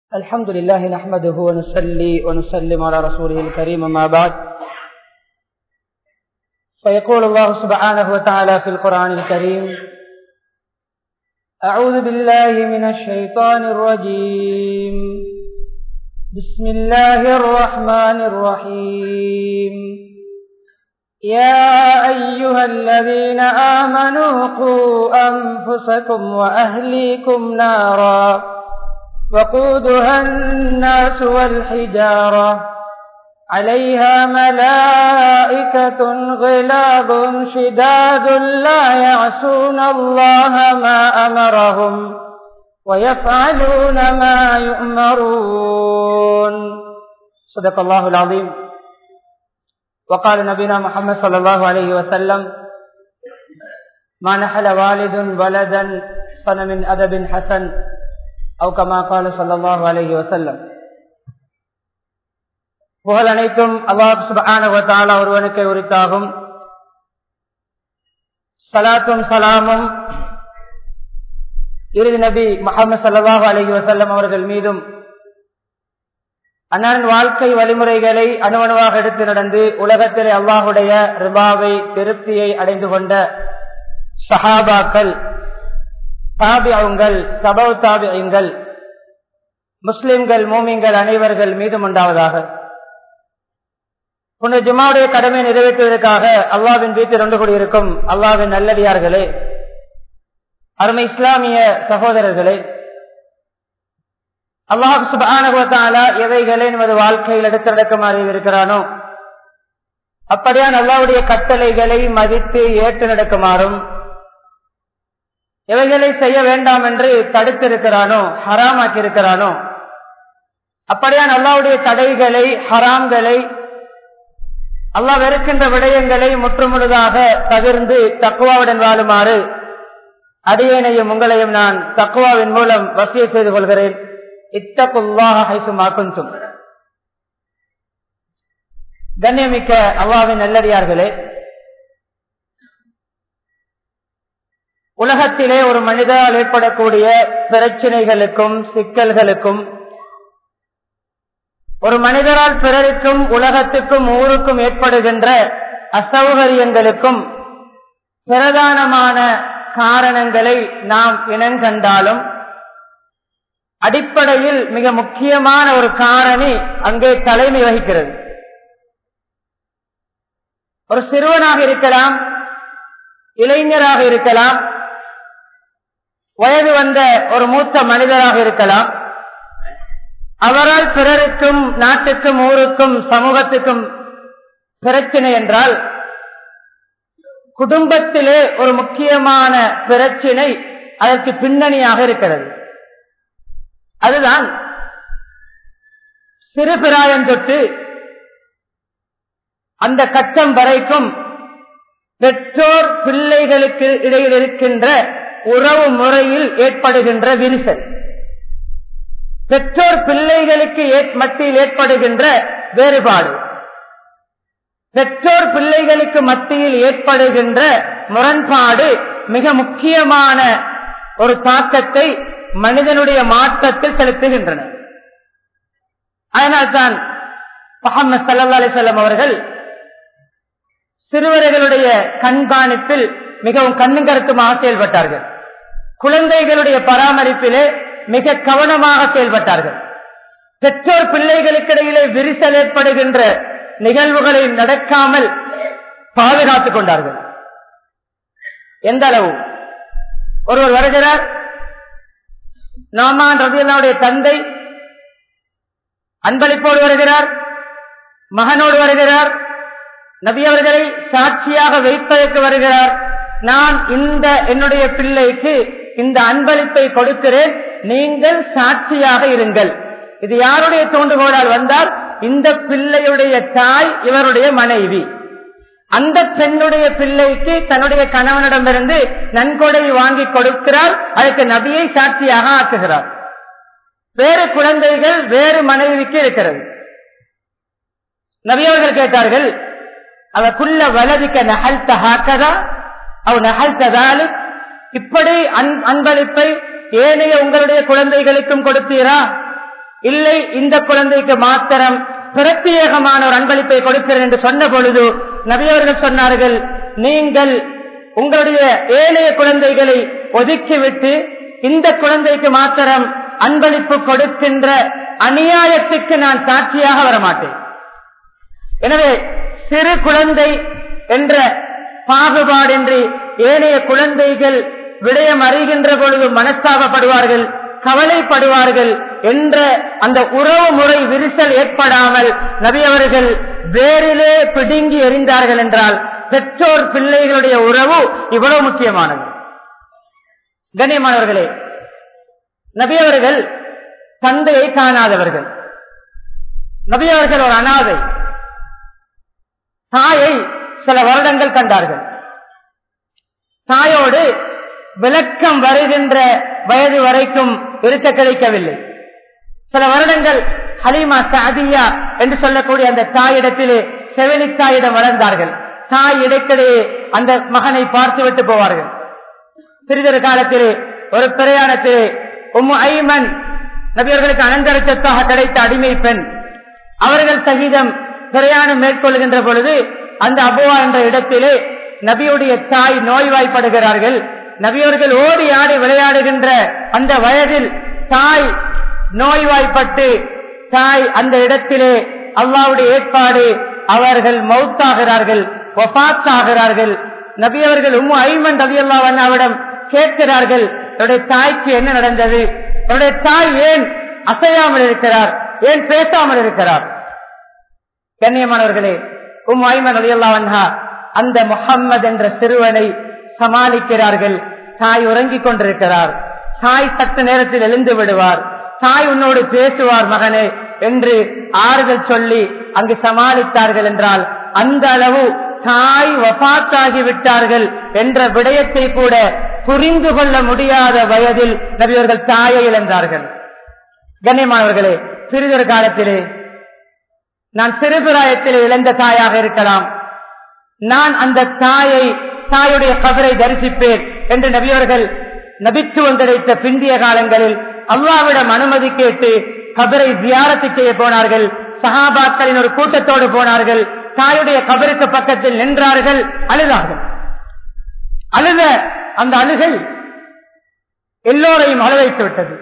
الحمد لله نحمده ونصلي ونسلم على رسوله الكريم ما بعد فيقول الله سبحانه وتعالى في القرآن الكريم أعوذ بالله من الشيطان الرجيم بسم الله الرحمن الرحيم يا أيها الذين آمنوا قوا أنفسكم وأهليكم نارا وقودها الناس والحجارة عليها ملائكة غلاظ شداد لا يعصون الله ما أمرهم ويفعلون ما يؤمرون صدق الله العظيم وقال نبينا محمد صلى الله عليه وسلم ما نحل والد ولدا صن من أدب حسن أو كما قال صلى الله عليه وسلم புகழ் அனைத்தும் அல்லாஹ் சுபான ஒருவனுக்கு உரித்தாகும் சலாத்தும் சலாமும் இறுதி நபி முகமது சல்லாஹூ அலஹி வசல்லம் அவர்கள் மீதும் அண்ணன் வாழ்க்கை வழிமுறைகளை அணுவணுவாக எடுத்து நடந்து உலகத்திலே அல்லாஹுடைய ரிபாவை திருப்தியை அடைந்து கொண்ட சஹாபாக்கள் தாபியங்கள் தபவ் தாபியங்கள் முஸ்லிம்கள் மோமிங்கள் அனைவர்கள் மீதும் உண்டாவதாக புனித ஜுமாவுடைய கடமை நிறைவேற்றுவதற்காக அல்லாவின் வீட்டில் ஒன்று கூடியிருக்கும் அல்லாவின் நல்லடியார்களே அருமை இஸ்லாமிய சகோதரர்களே அல்லாஹ் சுபானுவத்தால எவைகளை நமது வாழ்க்கையில் எடுத்து நடக்குமாறு இருக்கிறானோ அப்படியான் அல்லாவுடைய கட்டளைகளை மதித்து ஏற்று நடக்குமாறும் எவைகளை செய்ய வேண்டாம் என்று தடுத்திருக்கிறானோ ஹராமாக்கி இருக்கிறானோ அப்படியான் அல்லாவுடைய தடைகளை ஹராம்களை அல்லா வெறுக்கின்ற விடயங்களை முற்றுமுழுதாக தவிர்ந்து தக்குவாவுடன் வாழுமாறு அடியேனையும் உங்களையும் நான் தக்குவாவின் மூலம் வசிய செய்து கொள்கிறேன் இத்தகுல்லாஹும் கண்ணியமிக்க அல்லாவின் நல்லடியார்களே உலகத்திலே ஒரு மனிதனால் ஏற்படக்கூடிய பிரச்சனைகளுக்கும் சிக்கல்களுக்கும் ஒரு மனிதரால் பிறருக்கும் உலகத்துக்கும் ஊருக்கும் ஏற்படுகின்ற அசௌகரியங்களுக்கும் பிரதானமான காரணங்களை நாம் இனங்கண்டாலும் அடிப்படையில் மிக முக்கியமான ஒரு காரணி அங்கே தலைமை வகிக்கிறது ஒரு சிறுவனாக இருக்கலாம் இளைஞராக இருக்கலாம் வயது வந்த ஒரு மூத்த மனிதராக இருக்கலாம் அவரால் பிறருக்கும் நாட்டுக்கும் ஊருக்கும் சமூகத்துக்கும் பிரச்சனை என்றால் குடும்பத்திலே ஒரு முக்கியமான பிரச்சினை அதற்கு பின்னணியாக இருக்கிறது அதுதான் சிறு பிராயம் தொட்டு அந்த கட்டம் வரைக்கும் பெற்றோர் பிள்ளைகளுக்கு இடையில் இருக்கின்ற உறவு முறையில் ஏற்படுகின்ற விரிசல் பெற்றோர் பிள்ளைகளுக்கு மத்தியில் ஏற்படுகின்ற வேறுபாடு பெற்றோர் பிள்ளைகளுக்கு மத்தியில் ஏற்படுகின்ற முரண்பாடு மிக முக்கியமான ஒரு தாக்கத்தை மனிதனுடைய மாற்றத்தில் செலுத்துகின்றன அதனால்தான் முகமது சல்லா அலிசல்லம் அவர்கள் சிறுவர்களுடைய கண்காணிப்பில் மிகவும் கண்ணும் கருத்துமாக செயல்பட்டார்கள் குழந்தைகளுடைய பராமரிப்பிலே மிக கவனமாக செயல்பட்டார்கள் பெற்றோர் பிள்ளைகளுக்கிடையிலே விரிசல் ஏற்படுகின்ற நிகழ்வுகளை நடக்காமல் பாதுகாத்துக் கொண்டார்கள் எந்த அளவு ஒருவர் வருகிறார் நாமான் ரவியல்லாவுடைய தந்தை அன்பளிப்போடு வருகிறார் மகனோடு வருகிறார் நபி அவர்களை சாட்சியாக வைப்பதற்கு வருகிறார் நான் இந்த என்னுடைய பிள்ளைக்கு இந்த அன்பளிப்பை கொடுக்கிறேன் நீங்கள் சாட்சியாக இருங்கள் இது யாருடைய தூண்டுகோளால் வந்தால் இந்த பிள்ளையுடைய தாய் இவருடைய மனைவி அந்த பெண்ணுடைய பிள்ளைக்கு தன்னுடைய கணவனிடமிருந்து நன்கொடை வாங்கி கொடுக்கிறார் அதற்கு நபியை சாட்சியாக ஆக்குகிறார் வேறு குழந்தைகள் வேறு மனைவிக்கு இருக்கிறது நபி அவர்கள் கேட்டார்கள் அவக்குள்ள வலதிக்க நகல் தகாக்கதா அவ் நகல் ததாலு இப்படி அன்பளிப்பை ஏனைய உங்களுடைய குழந்தைகளுக்கும் கொடுத்தீரா இல்லை இந்த குழந்தைக்கு மாத்திரம் பிரத்யேகமான ஒரு அன்பளிப்பை கொடுக்கிறேன் என்று சொன்ன பொழுது நபியவர்கள் சொன்னார்கள் நீங்கள் உங்களுடைய ஏழைய குழந்தைகளை ஒதுக்கிவிட்டு இந்த குழந்தைக்கு மாத்திரம் அன்பளிப்பு கொடுக்கின்ற அநியாயத்துக்கு நான் சாட்சியாக வரமாட்டேன் எனவே சிறு குழந்தை என்ற பாகுபாடின்றி ஏனைய குழந்தைகள் விடயம் அறிகின்ற பொழுது மனஸ்தாபப்படுவார்கள் கவலைப்படுவார்கள் என்ற அந்த உறவு முறை விரிசல் ஏற்படாமல் நபி அவர்கள் வேறிலே பிடுங்கி எறிந்தார்கள் என்றால் பெற்றோர் பிள்ளைகளுடைய உறவு இவ்வளவு முக்கியமானது கண்ணியமானவர்களே நபி அவர்கள் தந்தையை காணாதவர்கள் நபி அவர்கள் ஒரு அனாதை தாயை சில வருடங்கள் கண்டார்கள் தாயோடு விளக்கம் வருகின்ற வயது வரைக்கும் இருக்க கிடைக்கவில்லை சில வருடங்கள் ஹலீமா சாதியா என்று சொல்லக்கூடிய அந்த தாயிடத்திலே செவனித்தாயிடம் வளர்ந்தார்கள் தாய் இடைக்கிடையே அந்த மகனை பார்த்து விட்டு போவார்கள் சிறிதொரு காலத்திலே ஒரு பிரயாணத்திலே உம்மு ஐமன் நபியர்களுக்கு அனந்தர சொத்தாக கிடைத்த அடிமை பெண் அவர்கள் சகிதம் பிரயாணம் மேற்கொள்கின்ற பொழுது அந்த அபுவா என்ற இடத்திலே நபியுடைய தாய் நோய்வாய்ப்படுகிறார்கள் நபியவர்கள் ஓடி ஆடி விளையாடுகின்ற அந்த வயதில் தாய் நோய்வாய்ப்பட்டு தாய் அந்த இடத்திலே அல்லாவுடைய ஏற்பாடு அவர்கள் மௌத்தாகிறார்கள் ஒபாத்தாகிறார்கள் நபியவர்கள் உம்மு ஐமன் ரவி அல்லாவிடம் கேட்கிறார்கள் தன்னுடைய தாய்க்கு என்ன நடந்தது தன்னுடைய தாய் ஏன் அசையாமல் இருக்கிறார் ஏன் பேசாமல் இருக்கிறார் கண்ணியமானவர்களே உம் ஐமன் ரவி அல்லா அந்த முகம்மது என்ற சிறுவனை சமாளிக்கிறார்கள் தாய் உறங்கிக் கொண்டிருக்கிறார் தாய் சத்த நேரத்தில் எழுந்து விடுவார் தாய் உன்னோடு பேசுவார் மகனே என்று ஆறுதல் சொல்லி அங்கு சமாளித்தார்கள் என்றால் அந்த அளவு தாய் வபாத்தாகி விட்டார்கள் என்ற விடயத்தை கூட புரிந்து கொள்ள முடியாத வயதில் நபியவர்கள் தாயை இழந்தார்கள் கண்ணியமானவர்களே சிறிதொரு காலத்திலே நான் சிறுபிராயத்திலே இழந்த தாயாக இருக்கலாம் நான் அந்த தாயை தாயுடைய கபரை தரிசிப்பேன் என்று நபியவர்கள் நபித்துவம் கிடைத்த பிந்திய காலங்களில் அல்லாவிடம் அனுமதி கேட்டு கபரை ஜியாரத்து செய்ய போனார்கள் சஹாபாக்களின் ஒரு கூட்டத்தோடு போனார்கள் தாயுடைய கபருக்கு பக்கத்தில் நின்றார்கள் அழுதார்கள் அழுத அந்த அழுகை எல்லோரையும் அழ வைத்து விட்டது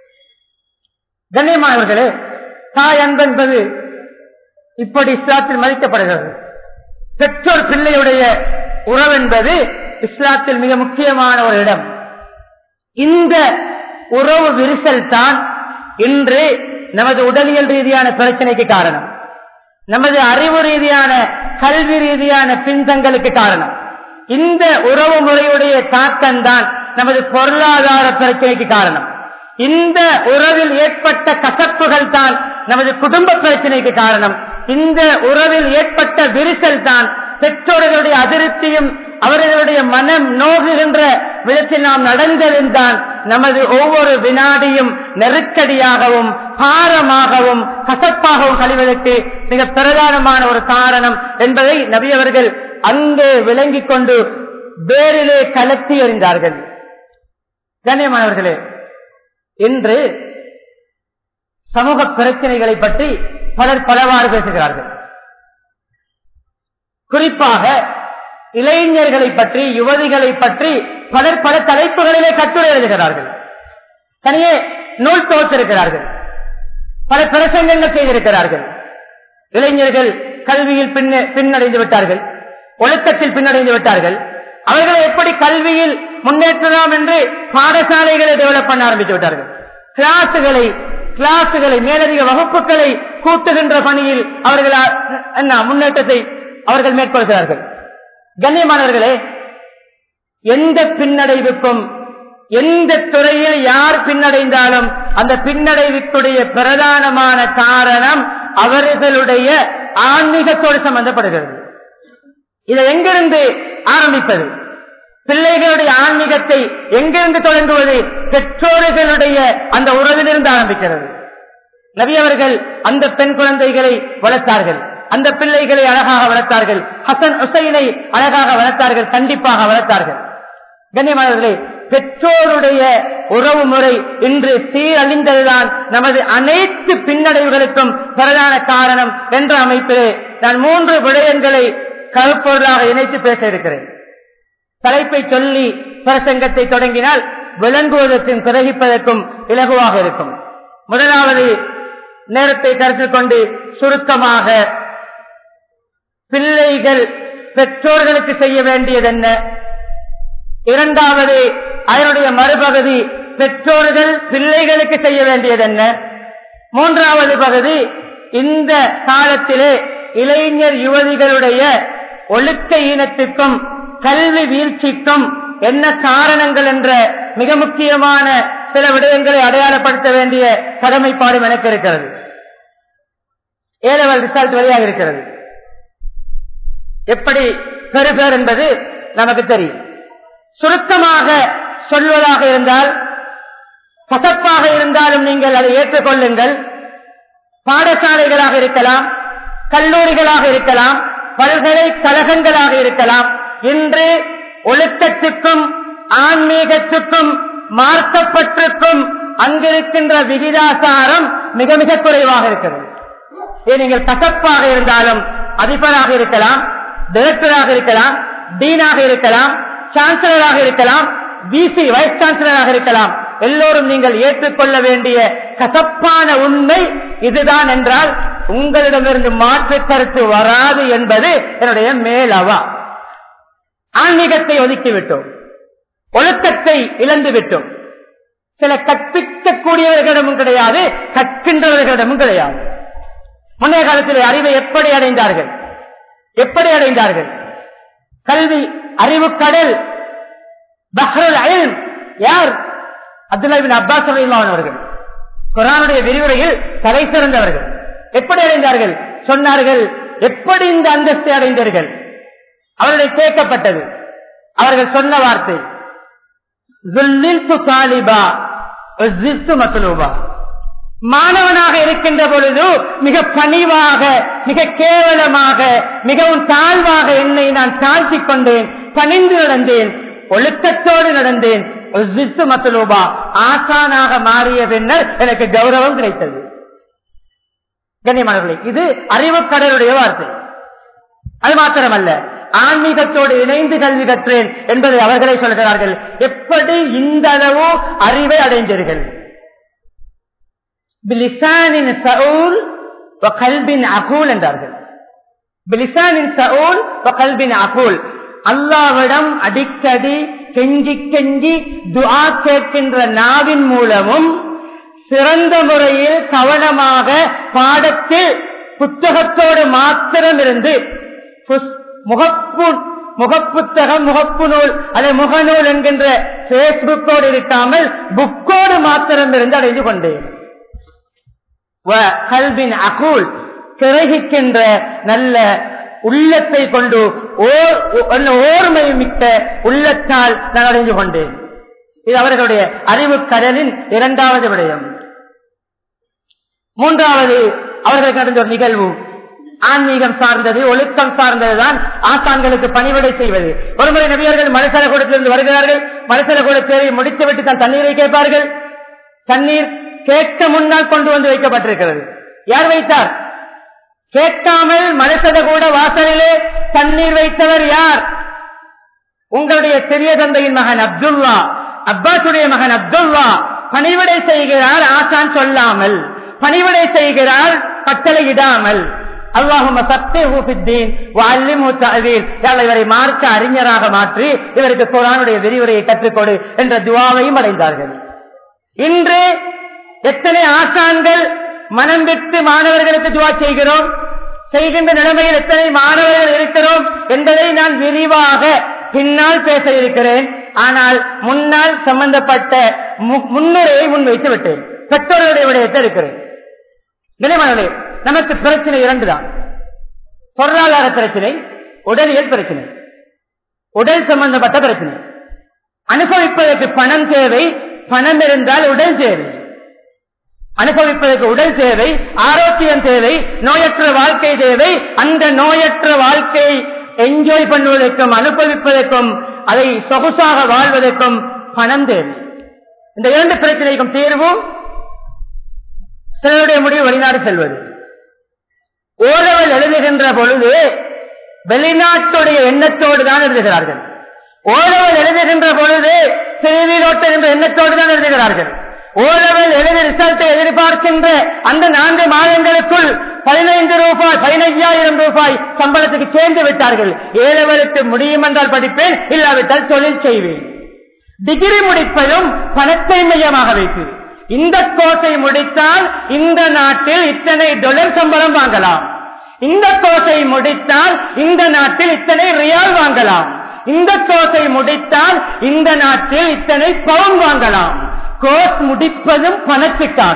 கண்ணியமானவர்களே தாய் அன்பு என்பது இப்படி இஸ்லாத்தில் மதிக்கப்படுகிறது பெற்றோர் பிள்ளையுடைய உறவு என்பது இஸ்லாத்தில் மிக முக்கியமான ஒரு இடம் இந்த உறவு விரிசல் தான் இன்று நமது உடலியல் ரீதியான பிரச்சனைக்கு காரணம் நமது அறிவு ரீதியான கல்வி ரீதியான பின்தங்களுக்கு காரணம் இந்த உறவு முறையுடைய தாக்கம் தான் நமது பொருளாதார பிரச்சனைக்கு காரணம் இந்த உறவில் ஏற்பட்ட கசப்புகள் தான் நமது குடும்ப பிரச்சனைக்கு காரணம் இந்த உறவில் ஏற்பட்ட விரிசல் தான் பெற்றோர்களுடைய அதிருப்தியும் அவர்களுடைய மனம் நோகுகின்ற விதத்தில் நாம் நடந்ததில்தான் நமது ஒவ்வொரு வினாடியும் நெருக்கடியாகவும் பாரமாகவும் கசப்பாகவும் கழிவதற்கு மிக பிரதானமான ஒரு காரணம் என்பதை நபியவர்கள் அங்கே விளங்கிக் கொண்டு வேறிலே கலத்தி எறிந்தார்கள் கண்ணியமானவர்களே இன்று சமூக பிரச்சனைகளை பற்றி பலர் பலவாறு பேசுகிறார்கள் குறிப்பாக இளைஞர்களை பற்றி யுவதிகளை பற்றி பலர் பல தலைப்புகளிலே கட்டுரை எழுதுகிறார்கள் தனியே நூல் தோற்றிருக்கிறார்கள் பல பிரசங்கங்கள் செய்திருக்கிறார்கள் இளைஞர்கள் கல்வியில் பின்ன பின்னடைந்து விட்டார்கள் ஒழுக்கத்தில் பின்னடைந்து விட்டார்கள் அவர்களை எப்படி கல்வியில் முன்னேற்றலாம் என்று பாடசாலைகளை டெவலப் பண்ண ஆரம்பித்து விட்டார்கள் கிளாஸுகளை கிளாஸுகளை மேலதிக வகுப்புகளை கூட்டுகின்ற பணியில் அவர்கள் என்ன முன்னேற்றத்தை அவர்கள் மேற்கொள்கிறார்கள் கண்ணியமானவர்களே எந்த பின்னடைவுக்கும் எந்த துறையில் யார் பின்னடைந்தாலும் அந்த பின்னடைவுக்குடைய பிரதானமான காரணம் அவர்களுடைய ஆன்மீகத்தோடு சம்பந்தப்படுகிறது இதை எங்கிருந்து ஆரம்பிப்பது பிள்ளைகளுடைய ஆன்மீகத்தை எங்கிருந்து தொடங்குவது பெற்றோர்களுடைய அந்த உறவிலிருந்து ஆரம்பிக்கிறது நபி அவர்கள் அந்த பெண் குழந்தைகளை வளர்த்தார்கள் அந்த பிள்ளைகளை அழகாக வளர்த்தார்கள் ஹசன் ஹுசைனை அழகாக வளர்த்தார்கள் கண்டிப்பாக வளர்த்தார்கள் கண்ணியமானவர்களே பெற்றோருடைய உறவு முறை இன்று சீரழிந்ததுதான் நமது அனைத்து பின்னடைவுகளுக்கும் பிரதான காரணம் என்ற அமைப்பிலே நான் மூன்று விடயங்களை கருப்பொருளாக இணைத்து பேச இருக்கிறேன் தலைப்பை சொல்லி பிரசங்கத்தை தொடங்கினால் விளங்குவதற்கும் கிரகிப்பதற்கும் இலகுவாக இருக்கும் முதலாவது நேரத்தை கருத்தில் கொண்டு சுருக்கமாக பிள்ளைகள் பெற்றோர்களுக்கு செய்ய வேண்டியது என்ன இரண்டாவது அதனுடைய மறுபகுதி பெற்றோர்கள் பிள்ளைகளுக்கு செய்ய வேண்டியது என்ன மூன்றாவது பகுதி இந்த காலத்திலே இளைஞர் யுவதிகளுடைய ஒழுக்க ஈனத்துக்கும் கல்வி வீழ்ச்சிக்கும் என்ன காரணங்கள் என்ற மிக முக்கியமான சில விடயங்களை அடையாளப்படுத்த வேண்டிய கடமைப்பாடும் எனக்கு இருக்கிறது ஏழவல் ரிசல்ட் வெளியாக இருக்கிறது எப்படி பெறுபேர் என்பது நமக்கு தெரியும் சுருக்கமாக சொல்வதாக இருந்தால் கசப்பாக இருந்தாலும் நீங்கள் அதை ஏற்றுக்கொள்ளுங்கள் பாடசாலைகளாக இருக்கலாம் கல்லூரிகளாக இருக்கலாம் பல்கலைக்கழகங்களாக இருக்கலாம் இன்று ஒழுக்கத்துக்கும் ஆன்மீகத்துக்கும் மார்க்கப்பட்டிருக்கும் அங்கிருக்கின்ற விகிதாசாரம் மிக மிக குறைவாக இருக்கிறது இது நீங்கள் கசப்பாக இருந்தாலும் அதிபராக இருக்கலாம் டைரக்டராக இருக்கலாம் டீனாக இருக்கலாம் சான்சலராக இருக்கலாம் விசி வைஸ் சான்சலராக இருக்கலாம் எல்லோரும் நீங்கள் ஏற்றுக்கொள்ள வேண்டிய கசப்பான உண்மை இதுதான் என்றால் உங்களிடமிருந்து மாற்று கருத்து வராது என்பது என்னுடைய மேலவா ஆன்மீகத்தை ஒதுக்கிவிட்டோம் ஒழுக்கத்தை இழந்து விட்டோம் சில கற்பிக்கக்கூடியவர்களிடமும் கிடையாது கற்கின்றவர்களிடமும் கிடையாது முன்னைய காலத்தில் அறிவை எப்படி அடைந்தார்கள் எப்படி அடைந்தார்கள் கல்வி அறிவு கடல் பஹ்ரல் அயல் யார் அப்துல்லாபின் அப்பாஸ் அவர்கள் குரானுடைய விரிவுரையில் தலை சிறந்தவர்கள் எப்படி அடைந்தார்கள் சொன்னார்கள் எப்படி இந்த அந்தஸ்தை அடைந்தீர்கள் அவர்களை கேட்கப்பட்டது அவர்கள் சொன்ன வார்த்தை மாணவனாக இருக்கின்ற பொழுது மிக பணிவாக மிக கேவலமாக மிகவும் தாழ்வாக என்னை நான் தாழ்த்திக் கொண்டேன் பணிந்து நடந்தேன் ஒழுக்கத்தோடு நடந்தேன் மத்தலோபா ஆசானாக மாறிய பின்னர் எனக்கு கௌரவம் கிடைத்தது கண்ணியமானவர்களே இது அறிவுக்கடலுடைய வார்த்தை அது மாத்திரமல்ல ஆன்மீகத்தோடு இணைந்து கல்வி கற்றேன் என்பதை அவர்களே சொல்கிறார்கள் எப்படி இந்த அளவு அறிவை அடைந்தீர்கள் பிலிசானின் சவுல் கல்பின் அகூல் என்றார்கள் பிலிசானின் சவுல் கல்பின் அகூல் அல்லாவிடம் அடிக்கடி கெஞ்சி கெஞ்சி துஆ கேட்கின்ற நாவின் மூலமும் சிறந்த முறையில் கவனமாக பாடத்தில் புத்தகத்தோடு மாத்திரம் இருந்து முகப்பு முகப்புத்தகம் முகப்பு நூல் அதை முகநூல் என்கின்ற பேஸ்புக்கோடு இருக்காமல் புக்கோடு மாத்திரம் இருந்து அடைந்து கொண்டேன் கல்வின் அகூல் கிரகிக்கின்ற நல்ல உள்ளத்தை கொண்டு ஓர்மை மிக்க உள்ளத்தால் நான் அடைந்து கொண்டேன் இது அவர்களுடைய அறிவு கடலின் இரண்டாவது விடயம் மூன்றாவது அவர்களுக்கு நடந்த ஒரு நிகழ்வு ஆன்மீகம் சார்ந்தது ஒழுக்கம் சார்ந்ததுதான் ஆசான்களுக்கு பணிவிடை செய்வது ஒருமுறை நபியர்கள் மனுஷன கூடத்திலிருந்து வருகிறார்கள் மனுஷன கூட தேவை முடித்துவிட்டு தான் தண்ணீரை கேட்பார்கள் தண்ணீர் கேட்க முன்னால் கொண்டு வந்து வைக்கப்பட்டிருக்கிறது யார் வைத்தார் கேட்காமல் மனுஷத கூட வாசலிலே தண்ணீர் வைத்தவர் யார் உங்களுடைய சிறிய தந்தையின் மகன் அப்துல்லா அப்பாசுடைய மகன் அப்துல்லா பணிவிடை செய்கிறார் ஆசான் சொல்லாமல் பணிவிடை செய்கிறார் கட்டளை இடாமல் அல்லாஹும் இவரை மார்க்க அறிஞராக மாற்றி இவருக்கு குரானுடைய விரிவுரையை கற்றுக்கொடு என்ற துவாவையும் அடைந்தார்கள் இன்று எத்தனை ஆசான்கள் மனம் விட்டு மாணவர்களுக்கு துவா செய்கிறோம் செய்கின்ற நிலைமையில் எத்தனை மாணவர்கள் இருக்கிறோம் என்பதை நான் விரிவாக பின்னால் பேச இருக்கிறேன் ஆனால் முன்னால் சம்பந்தப்பட்ட முன்னுரையை முன்வைத்து விட்டேன் பெற்றோர்களுடைய விடயத்தை இருக்கிறேன் நிலைமனே நமக்கு பிரச்சனை இரண்டு தான் பொருளாதார பிரச்சனை உடலியல் பிரச்சனை உடல் சம்பந்தப்பட்ட பிரச்சனை அனுபவிப்பதற்கு பணம் தேவை பணம் இருந்தால் உடல் தேவை அனுபவிப்பதற்கு உடல் தேவை ஆரோக்கியம் தேவை நோயற்ற வாழ்க்கை தேவை அந்த நோயற்ற வாழ்க்கையை என்ஜாய் பண்ணுவதற்கும் அனுபவிப்பதற்கும் அதை சொகுசாக வாழ்வதற்கும் பணம் தேவை இந்த இரண்டு பிரச்சனைக்கும் தீர்வும் சிலருடைய முடிவு வெளிநாடு செல்வது ஓரவல் எழுதுகின்ற பொழுது வெளிநாட்டுடைய எண்ணத்தோடு தான் எழுதுகிறார்கள் ஓரவல் எழுதுகின்ற பொழுது திருவிழோட்டம் என்ற எண்ணத்தோடு தான் எழுதுகிறார்கள் ஓரவல் எழுதி ரிசல்ட்டை எதிர்பார்க்கின்ற அந்த நான்கு மாதங்களுக்குள் பதினைந்து ரூபாய் பதினைஞ்சாயிரம் ரூபாய் சம்பளத்துக்கு சேர்ந்து விட்டார்கள் ஏழவருக்கு முடியும் என்றால் படிப்பேன் இல்லாவிட்டால் தொழில் செய்வேன் டிகிரி முடிப்பதும் பணத்தை மையமாக வைத்து இந்த கோர்ஸை முடித்தால் இந்த நாட்டில் இத்தனை டொலர் சம்பளம் வாங்கலாம் இந்த கோர்ஸை முடித்தால் இந்த நாட்டில் இத்தனை ரியால் வாங்கலாம் இந்த கோர்ஸை முடித்தால் இந்த நாட்டில் இத்தனை பவுன் வாங்கலாம் கோர்ஸ் முடிப்பதும் பணத்துக்காக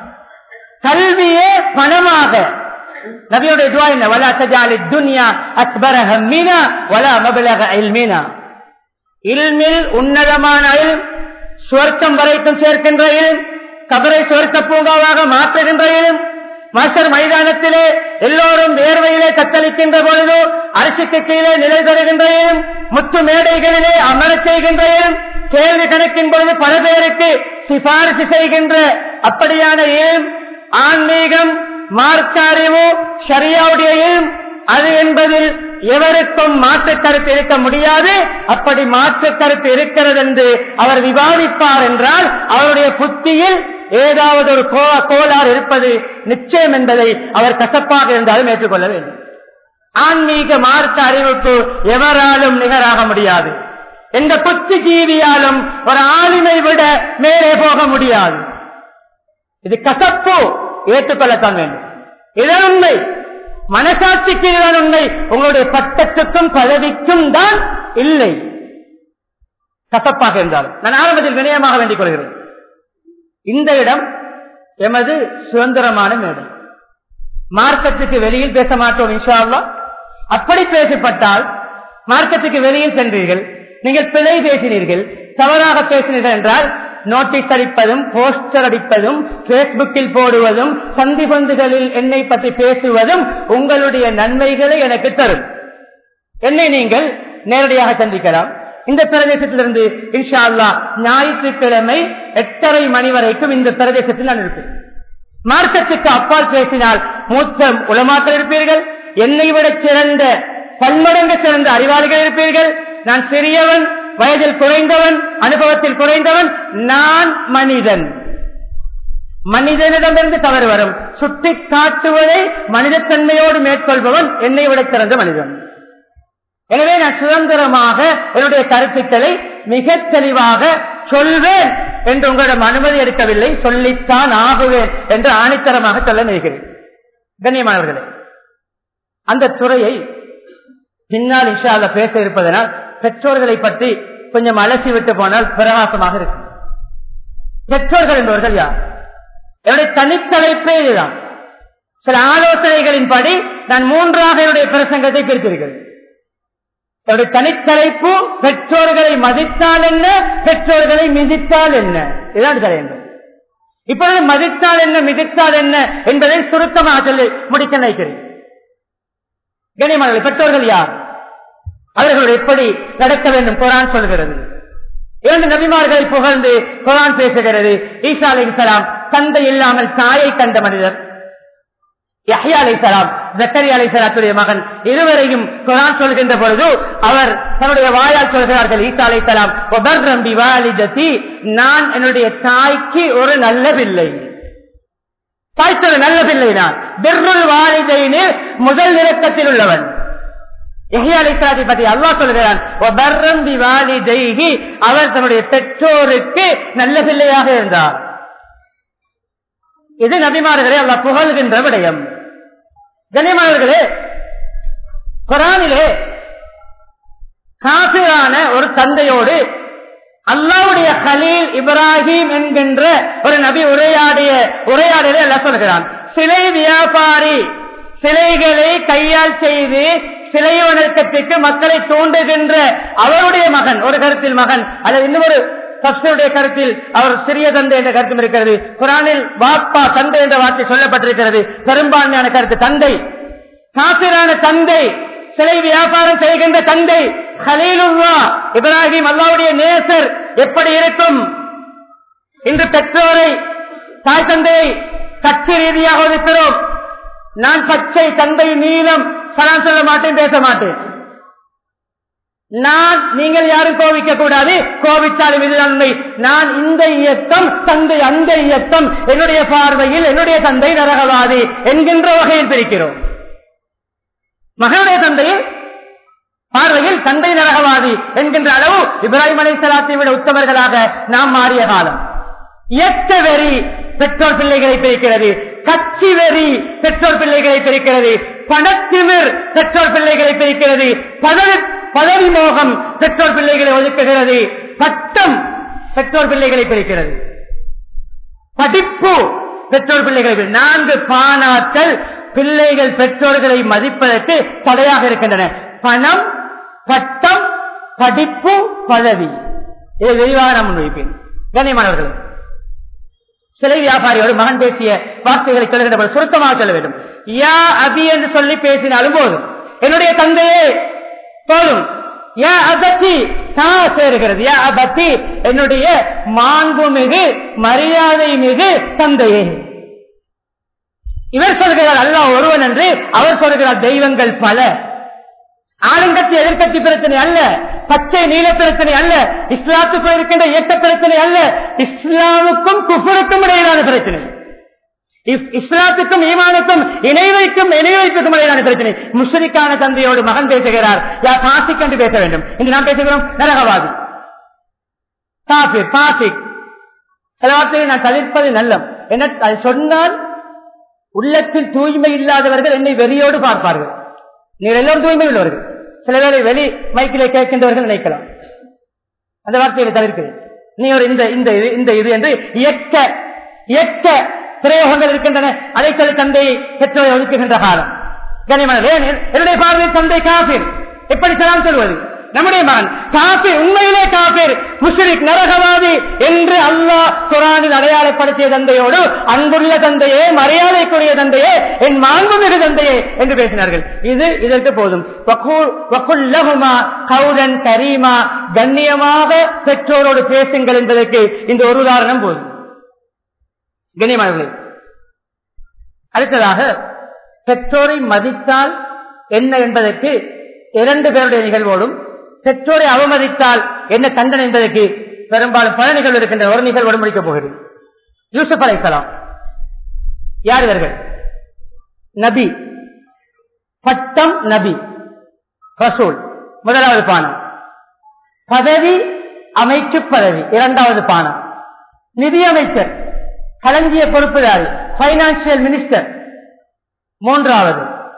கல்வியே பணமாக நபியுடைய துவா என்ன வலா தஜாலி துன்யா அக்பர ஹம்மினா வலா மபலக இல்மினா இல்மில் உன்னதமான இல் சுவர்க்கம் வரைக்கும் சேர்க்கின்ற இல் கபரை சுவர்க்க பூங்காவாக மாற்றுகின்ற இல் மாஸ்டர் மைதானத்திலே எல்லோரும் வேர்வையிலே தத்தளிக்கின்ற பொழுது அரசுக்கு கீழே நிலை தருகின்ற இல் முத்து மேடைகளிலே அமரச் செய்கின்ற இல் கேள்வி கணக்கின் பொழுது பல பேருக்கு சிபாரிசு செய்கின்ற அப்படியான ஏம் ஆன்மீகம் மார்க்க அறிவு ஷரியாவுடைய ஏம் அது என்பதில் எவருக்கும் மாற்று கருத்து இருக்க முடியாது அப்படி மாற்று கருத்து இருக்கிறது என்று அவர் விவாதிப்பார் என்றால் அவருடைய புத்தியில் ஏதாவது ஒரு கோ- கோளாறு இருப்பது நிச்சயம் என்பதை அவர் கசப்பாக இருந்தாலும் ஏற்றுக்கொள்ள வேண்டும் ஆன்மீக மார்க்க அறிவுக்கு எவராலும் நிகராக முடியாது எந்த புத்தி ஜீவியாலும் ஒரு ஆளுமை விட மேலே போக முடியாது இது கசப்பு ஏற்றுக்கொள்ளத்தான் வேண்டும் இதுதான் உண்மை மனசாட்சிக்கு இதுதான் உண்மை உங்களுடைய பட்டத்துக்கும் பதவிக்கும் தான் இல்லை கசப்பாக இருந்தாலும் நான் ஆரம்பத்தில் வினயமாக வேண்டிக் கொள்கிறேன் இந்த இடம் எமது சுதந்திரமான மேடை மார்க்கத்துக்கு வெளியில் பேச மாட்டோம் இன்ஷா அல்லாஹ் அப்படி பேசப்பட்டால் மார்க்கத்துக்கு வெளியில் சென்றீர்கள் நீங்கள் பிழை பேசினீர்கள் தவறாக பேசினீர்கள் என்றால் நோட்டீஸ் அடிப்பதும் போஸ்டர் அடிப்பதும் பேஸ்புக்கில் போடுவதும் சந்தி பந்துகளில் என்னை பற்றி பேசுவதும் உங்களுடைய நன்மைகளை எனக்கு தரும் என்னை நீங்கள் நேரடியாக சந்திக்கலாம் இந்த பிரதேசத்திலிருந்து இன்ஷா அல்லாஹ் ஞாயிற்றுக்கிழமை எட்டரை மணி வரைக்கும் இந்த பிரதேசத்தில் நான் இருப்பேன் மார்க்கத்துக்கு அப்பால் பேசினால் மூத்த உலமாக்கள் இருப்பீர்கள் என்னை விட சிறந்த பன்மடங்கு சிறந்த அறிவாளிகள் இருப்பீர்கள் நான் சிறியவன் வயதில் குறைந்தவன் அனுபவத்தில் குறைந்தவன் நான் மனிதன் மனிதனிடமிருந்து தவறு வரும் சுட்டி காட்டுவதை மனிதத்தன்மையோடு மேற்கொள்பவன் என்னை விட சிறந்த மனிதன் எனவே நான் சுதந்திரமாக என்னுடைய கருத்துக்களை மிக தெளிவாக சொல்வேன் என்று உங்களிடம் அனுமதி எடுக்கவில்லை சொல்லித்தான் ஆகுவேன் என்று ஆணித்தரமாக சொல்ல நினைக்கிறேன் கண்ணியமானவர்களே அந்த துறையை பின்னால் இன்ஷால்ல பேச இருப்பதனால் பெற்றோர்களை பற்றி கொஞ்சம் அலசி விட்டு போனால் பிரகாசமாக இருக்கும் பெற்றோர்கள் என்பவர்கள் யார் என்னுடைய தனித்தலைப்பே இதுதான் சில ஆலோசனைகளின்படி நான் மூன்றாக என்னுடைய பிரசங்கத்தை பிரித்திருக்கிறேன் என்னுடைய தனித்தலைப்பு பெற்றோர்களை மதித்தால் என்ன பெற்றோர்களை மிதித்தால் என்ன இதுதான் தலையங்கள் இப்பொழுது மதித்தால் என்ன மிதித்தால் என்ன என்பதை சுருக்கமாக சொல்லி முடிக்க நினைக்கிறேன் கனிமர்கள் பெற்றோர்கள் யார் அவர்கள் எப்படி நடக்க வேண்டும் குரான் சொல்கிறது இரண்டு நபிமார்களை புகழ்ந்து குரான் பேசுகிறது ஈசா அலை சலாம் தந்தை இல்லாமல் தாயை கண்ட மனிதர் யஹ்யா அலை சலாம் ஜக்கரி அலை சலாத்துடைய மகன் இருவரையும் குரான் சொல்கின்ற பொழுது அவர் தன்னுடைய வாயால் சொல்கிறார்கள் ஈசா அலை சலாம் நான் என்னுடைய தாய்க்கு ஒரு நல்ல பிள்ளை தாய்க்கு ஒரு நல்ல பிள்ளை நான் பிர்ருல் வாலிதைனு முதல் நிறக்கத்தில் உள்ளவன் பற்றி அல்லா சொல்கிறான் அவர் தன்னுடைய பெற்றோருக்கு நல்ல பிள்ளையாக இருந்தார் இது நபிமார்களே அல்லா புகழ்கின்ற விடயம் கனிமார்களே குரானிலே காசிரான ஒரு தந்தையோடு அல்லாவுடைய கலீல் இப்ராஹிம் என்கின்ற ஒரு நபி உரையாடிய உரையாடலை அல்ல சொல்கிறான் சிலை வியாபாரி சிலைகளை கையால் செய்து சிலை வணக்கத்திற்கு மக்களை தூண்டுகின்ற அவருடைய மகன் ஒரு கருத்தில் மகன் அல்லது இன்னொரு சப்சருடைய கருத்தில் அவர் சிறிய தந்தை என்ற கருத்தும் இருக்கிறது குரானில் பாப்பா தந்தை என்ற வார்த்தை சொல்லப்பட்டிருக்கிறது பெரும்பான்மையான கருத்து தந்தை காசிரான தந்தை சிலை வியாபாரம் செய்கின்ற தந்தை ஹலீலுல்லா இப்ராஹிம் அல்லாவுடைய நேசர் எப்படி இருக்கும் இன்று பெற்றோரை தாய் தந்தையை கட்சி ரீதியாக ஒதுக்கிறோம் நான் பச்சை தந்தை நீளம் சலாம் சொல்ல மாட்டேன் பேச மாட்டேன் நான் நீங்கள் யாரும் கோபிக்க கூடாது கோபிச்சாலும் இதுதான் உண்மை நான் இந்த இயக்கம் தந்தை அந்த இயக்கம் என்னுடைய பார்வையில் என்னுடைய தந்தை நரகவாதி என்கின்ற வகையில் பிரிக்கிறோம் மகனுடைய தந்தையில் பார்வையில் தந்தை நரகவாதி என்கின்ற அளவு இப்ராஹிம் அலை சலாத்தை விட உத்தமர்களாக நாம் மாறிய காலம் இயக்க வெறி பெற்றோர் பிள்ளைகளை பிரிக்கிறது கட்சி வெறி பெற்றோர் பிள்ளைகளை பிரிக்கிறது பணத்திமிர் பெற்றோர் பிள்ளைகளை பிரிக்கிறது பதவி பதவி மோகம் பெற்றோர் பிள்ளைகளை ஒதுக்குகிறது பட்டம் பெற்றோர் பிள்ளைகளை பிரிக்கிறது படிப்பு பெற்றோர் பிள்ளைகளை பிரி- நான்கு பானாக்கள் பிள்ளைகள் பெற்றோர்களை மதிப்பதற்கு தடையாக இருக்கின்றன பணம் பட்டம் படிப்பு பதவி இதை விரிவாக நான் முன்வைப்பேன் கண்ணியமானவர்கள் சிலை வியாபாரியோடு மகன் பேசிய வார்த்தைகளை சொல்லுகின்ற போது சுருக்கமாக சொல்ல வேண்டும் யா அபி என்று சொல்லி பேசினாலும் போதும் என்னுடைய தந்தையே போதும் யா அபத்தி தா சேருகிறது யா அபத்தி என்னுடைய மாண்புமிகு மரியாதை மிகு தந்தையே இவர் சொல்கிறார் அல்லாஹ் ஒருவன் என்று அவர் சொல்கிறார் தெய்வங்கள் பல ஆளுங்கட்சி எதிர்கட்சி பிரச்சனை அல்ல பச்சை நீல பிரச்சனை அல்ல இஸ்லாத்துக்கும் இருக்கின்ற இயக்க பிரச்சனை அல்ல இஸ்லாமுக்கும் குஃபருக்கும் இடையிலான பிரச்சனை இஸ்- இஸ்லாத்துக்கும் ஈமானுக்கும் இணை வைக்கும் இணை வைப்புக்கும் இடையிலான பிரச்சனை முஸ்லிக்கான தந்தையோடு மகன் பேசுகிறார் யா பாசிக் என்று பேச வேண்டும் இன்று நாம் பேசுகிறோம் நரகவாதி காபிர் பாசிக் சில வார்த்தையை நான் தவிர்ப்பது நல்லம் என்ன அது சொன்னால் உள்ளத்தில் தூய்மை இல்லாதவர்கள் என்னை வெறியோடு பார்ப்பார்கள் நீங்கள் எல்லோரும் தூய்மை உள்ளவர்கள் சில பேரை வெளி மைக்கிலே கேட்கின்றவர்கள் நினைக்கலாம் அந்த வார்த்தையை தவிர்க்கிறேன் நீ ஒரு இந்த இந்த இது இந்த இது என்று இயக்க இயக்க பிரயோகங்கள் இருக்கின்றன அதை சொல்லி தந்தையை பெற்றோரை ஒதுக்குகின்ற காலம் கனிமன் என்னுடைய பார்வையில் தந்தை காபிர் எப்படி சலாம் சொல்வது நம்முடைய மகன் காபிர் உண்மையிலே காபிர் முஸ்லிக் நரகவாதி என்று அல்லாஹ் குரானில் அடையாளப்படுத்திய தந்தையோடு அன்புள்ள தந்தையே மரியாதைக்குரிய தந்தையே என் மாண்புமிகு தந்தையே என்று பேசினார்கள் இது இதற்கு போதும் வக்கூ- வக்குல்லஹுமா கௌரன் கரீமா கண்ணியமாக பெற்றோரோடு பேசுங்கள் என்பதற்கு இந்த ஒரு உதாரணம் போதும் கண்ணியமானவர்களே அடுத்ததாக பெற்றோரை மதித்தால் என்ன என்பதற்கு இரண்டு பேருடைய நிகழ்வோடும் பெற்றோரை அவமதித்தால் என்ன தண்டனை என்பதற்கு பெரும்பாலும் பல நிகழ்வு இருக்கின்ற ஒரு நிகழ்வோடு முடிக்கப் போகிறது யூசுப் அலைசலாம் யார் இவர்கள் நபி பட்டம் நபி ரசூல் முதலாவது பானம் பதவி அமைச்சு பதவி இரண்டாவது பானம் நிதியமைச்சர் களஞ்சிய பொறுப்புதாரி பைனான்சியல் மினிஸ்டர் மூன்றாவது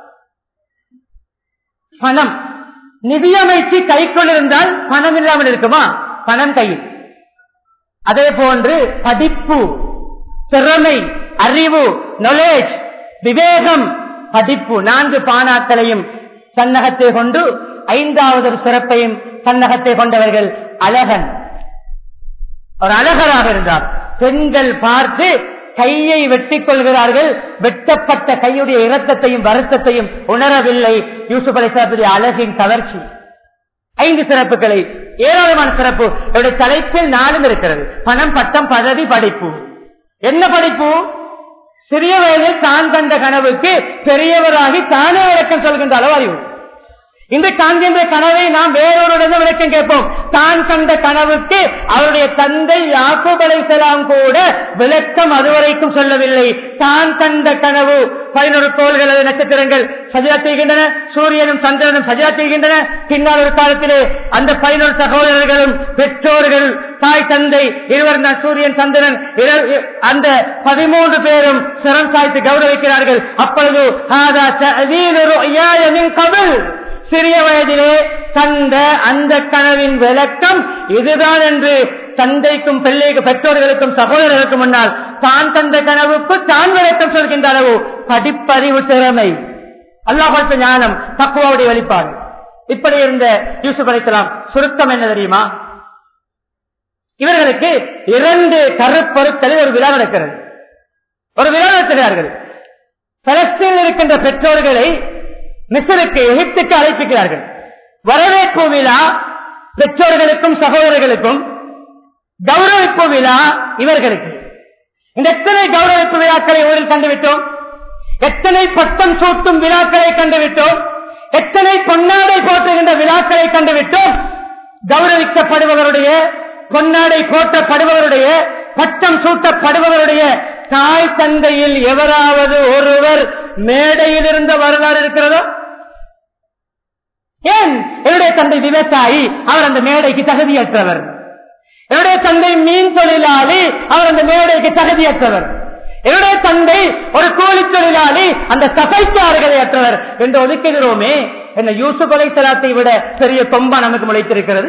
பணம் நிதியமைச்சு கைக்குள் இருந்தால் பணம் இல்லாமல் இருக்குமா பணம் கையில் அதே போன்று படிப்பு திறமை அறிவு knowledge விவேகம் படிப்பு நான்கு பானாக்களையும் தன்னகத்தை கொண்டு ஐந்தாவது ஒரு சிறப்பையும் தன்னகத்தை கொண்டவர்கள் அழகன் ஒரு அழகராக இருந்தார் பெண்கள் பார்த்து கையை வெட்டிக் கொள்கிறார்கள் வெட்டப்பட்ட கையுடைய இரத்தத்தையும் வருத்தத்தையும் உணரவில்லை யூசுப் அலிசாத்துடைய அழகின் கவர்ச்சி ஐந்து சிறப்புகளை ஏராளமான சிறப்பு இவருடைய தலைப்பில் நாளும் இருக்கிறது பணம் பட்டம் பதவி படிப்பு என்ன படிப்பு சிறிய வயதில் தான் கண்ட கனவுக்கு பெரியவராகி தானே விளக்கம் சொல்கின்ற அளவு அறிவு இந்த காண்கின்ற கனவை நாம் வேறொருடன் விளக்கம் கேட்போம் தான் கண்ட கனவுக்கு அவருடைய தந்தை யாக்கூப் அலைசலாம் கூட விளக்கம் அதுவரைக்கும் சொல்லவில்லை தான் கண்ட கனவு பதினொரு கோள்கள் அல்லது நட்சத்திரங்கள் சஜா செய்கின்றன சூரியனும் சந்திரனும் சஜா செய்கின்றன பின்னால் ஒரு காலத்திலே அந்த பதினொரு சகோதரர்களும் பெற்றோர்கள் தாய் தந்தை இருவர் தான் சூரியன் சந்திரன் இர- அந்த பதிமூன்று பேரும் சிரம் சாய்த்து கௌரவிக்கிறார்கள் அப்பொழுது "ஹாதா தஅவீலு ருஅயாய மின் கபில்." சிறிய வயதிலே கண்ட அந்த கனவின் விளக்கம் இதுதான் என்று தந்தைக்கும் பிள்ளைக்கு பெற்றோர்களுக்கும் சகோதரர்களுக்கும் முன்னால் தான் தந்த கனவுக்கு தான் விளக்கம் சொல்கின்ற அளவு படிப்பறிவு திறமை அல்லாஹ் கொடுத்த ஞானம் தக்குவாவுடைய வெளிப்பாடு இப்படி இருந்த யூசுப் அலைக்கலாம் சுருக்கம் என்ன தெரியுமா இவர்களுக்கு இரண்டு கருப்பொருட்களில் ஒரு விழா நடக்கிறது ஒரு விழா நடத்துகிறார்கள் பலஸ்தீனில் இருக்கின்ற பெற்றோர்களை மிசருக்கு எகிப்துக்கு அழைப்பிக்கிறார்கள் வரவேற்பு விழா பெற்றோர்களுக்கும் சகோதரர்களுக்கும் கௌரவிப்பு விழா இவர்களுக்கு இந்த எத்தனை கௌரவிப்பு விழாக்களை ஊரில் கண்டுவிட்டோம் எத்தனை பட்டம் சூட்டும் விழாக்களை கண்டுவிட்டோம் எத்தனை பொன்னாடை போற்றுகின்ற விழாக்களை கண்டுவிட்டோம் கௌரவிக்கப்படுபவருடைய பொன்னாடை போற்றப்படுபவருடைய பட்டம் சூட்டப்படுபவருடைய தாய் தந்தையில் எவராவது ஒருவர் மேடையில் இருந்த வரலாறு இருக்கிறதோ ஏன் என்னுடைய தந்தை விவசாயி அவர் அந்த மேடைக்கு தகுதியற்றவர் என்னுடைய தந்தை மீன் தொழிலாளி அவர் அந்த மேடைக்கு தகுதியற்றவர் என்னுடைய தந்தை ஒரு கூலி தொழிலாளி அந்த சபைக்காரர்களை அற்றவர் என்று ஒதுக்குகிறோமே என்ன யூசுப் அலைத்தலாத்தை விட பெரிய கொம்பா நமக்கு முளைத்திருக்கிறது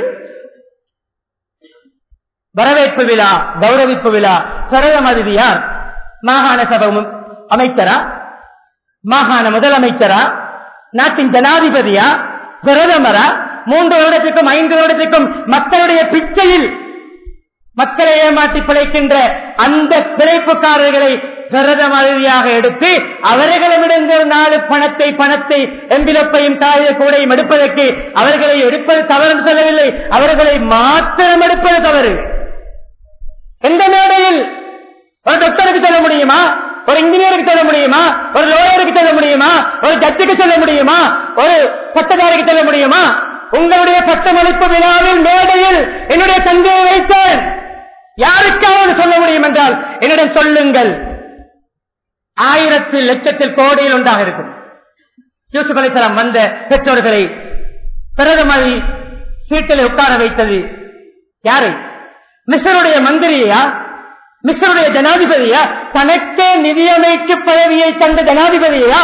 வரவேற்பு விழா கௌரவிப்பு விழா பிரதம அதிதி யார் மாகாண சபை மு- அமைச்சரா மாகாண முதலமைச்சரா நாட்டின் ஜனாதிபதியா பிரதமரா மூன்று வருடத்திற்கும் ஐந்து வருடத்திற்கும் மக்களுடைய பிச்சையில் மக்களை ஏமாற்றி பிழைக்கின்ற அந்த பிழைப்புக்காரர்களை பிரதமதியாக எடுத்து அவர்களிடமிருந்து நாலு பணத்தை பணத்தை எம்பிலப்பையும் காய கூடையும் எடுப்பதற்கு அவர்களை எடுப்பது தவறு என்று சொல்லவில்லை அவர்களை மாத்திரம் எடுப்பது தவறு எந்த மேடையில் ஒரு டாக்டருக்கு சொல்ல முடியுமா ஒரு இன்ஜினியருக்கு சொல்ல முடியுமா ஒரு லோயருக்கு சொல்ல முடியுமா ஒரு ஜட்ஜுக்கு சொல்ல முடியுமா ஒரு பட்டதாரிக்கு சொல்ல முடியுமா உங்களுடைய பட்டமளிப்பு விழாவில் மேடையில் என்னுடைய தந்தையை வைத்தேன் யாருக்காவது சொல்ல முடியும் என்றால் என்னிடம் சொல்லுங்கள் ஆயிரத்தில் லட்சத்தில் கோடியில் ஒன்றாக இருக்கும் யூசுப் அலைசலாம் வந்த பெற்றோர்களை பிரதமரை சீட்டில் உட்கார வைத்தது யாரை மிஸ்ருடைய மந்திரியா மிஸ்ருடைய ஜனாதிபதியா தனக்கே நிதியமைக்கு பதவியை தந்த ஜனாதிபதியா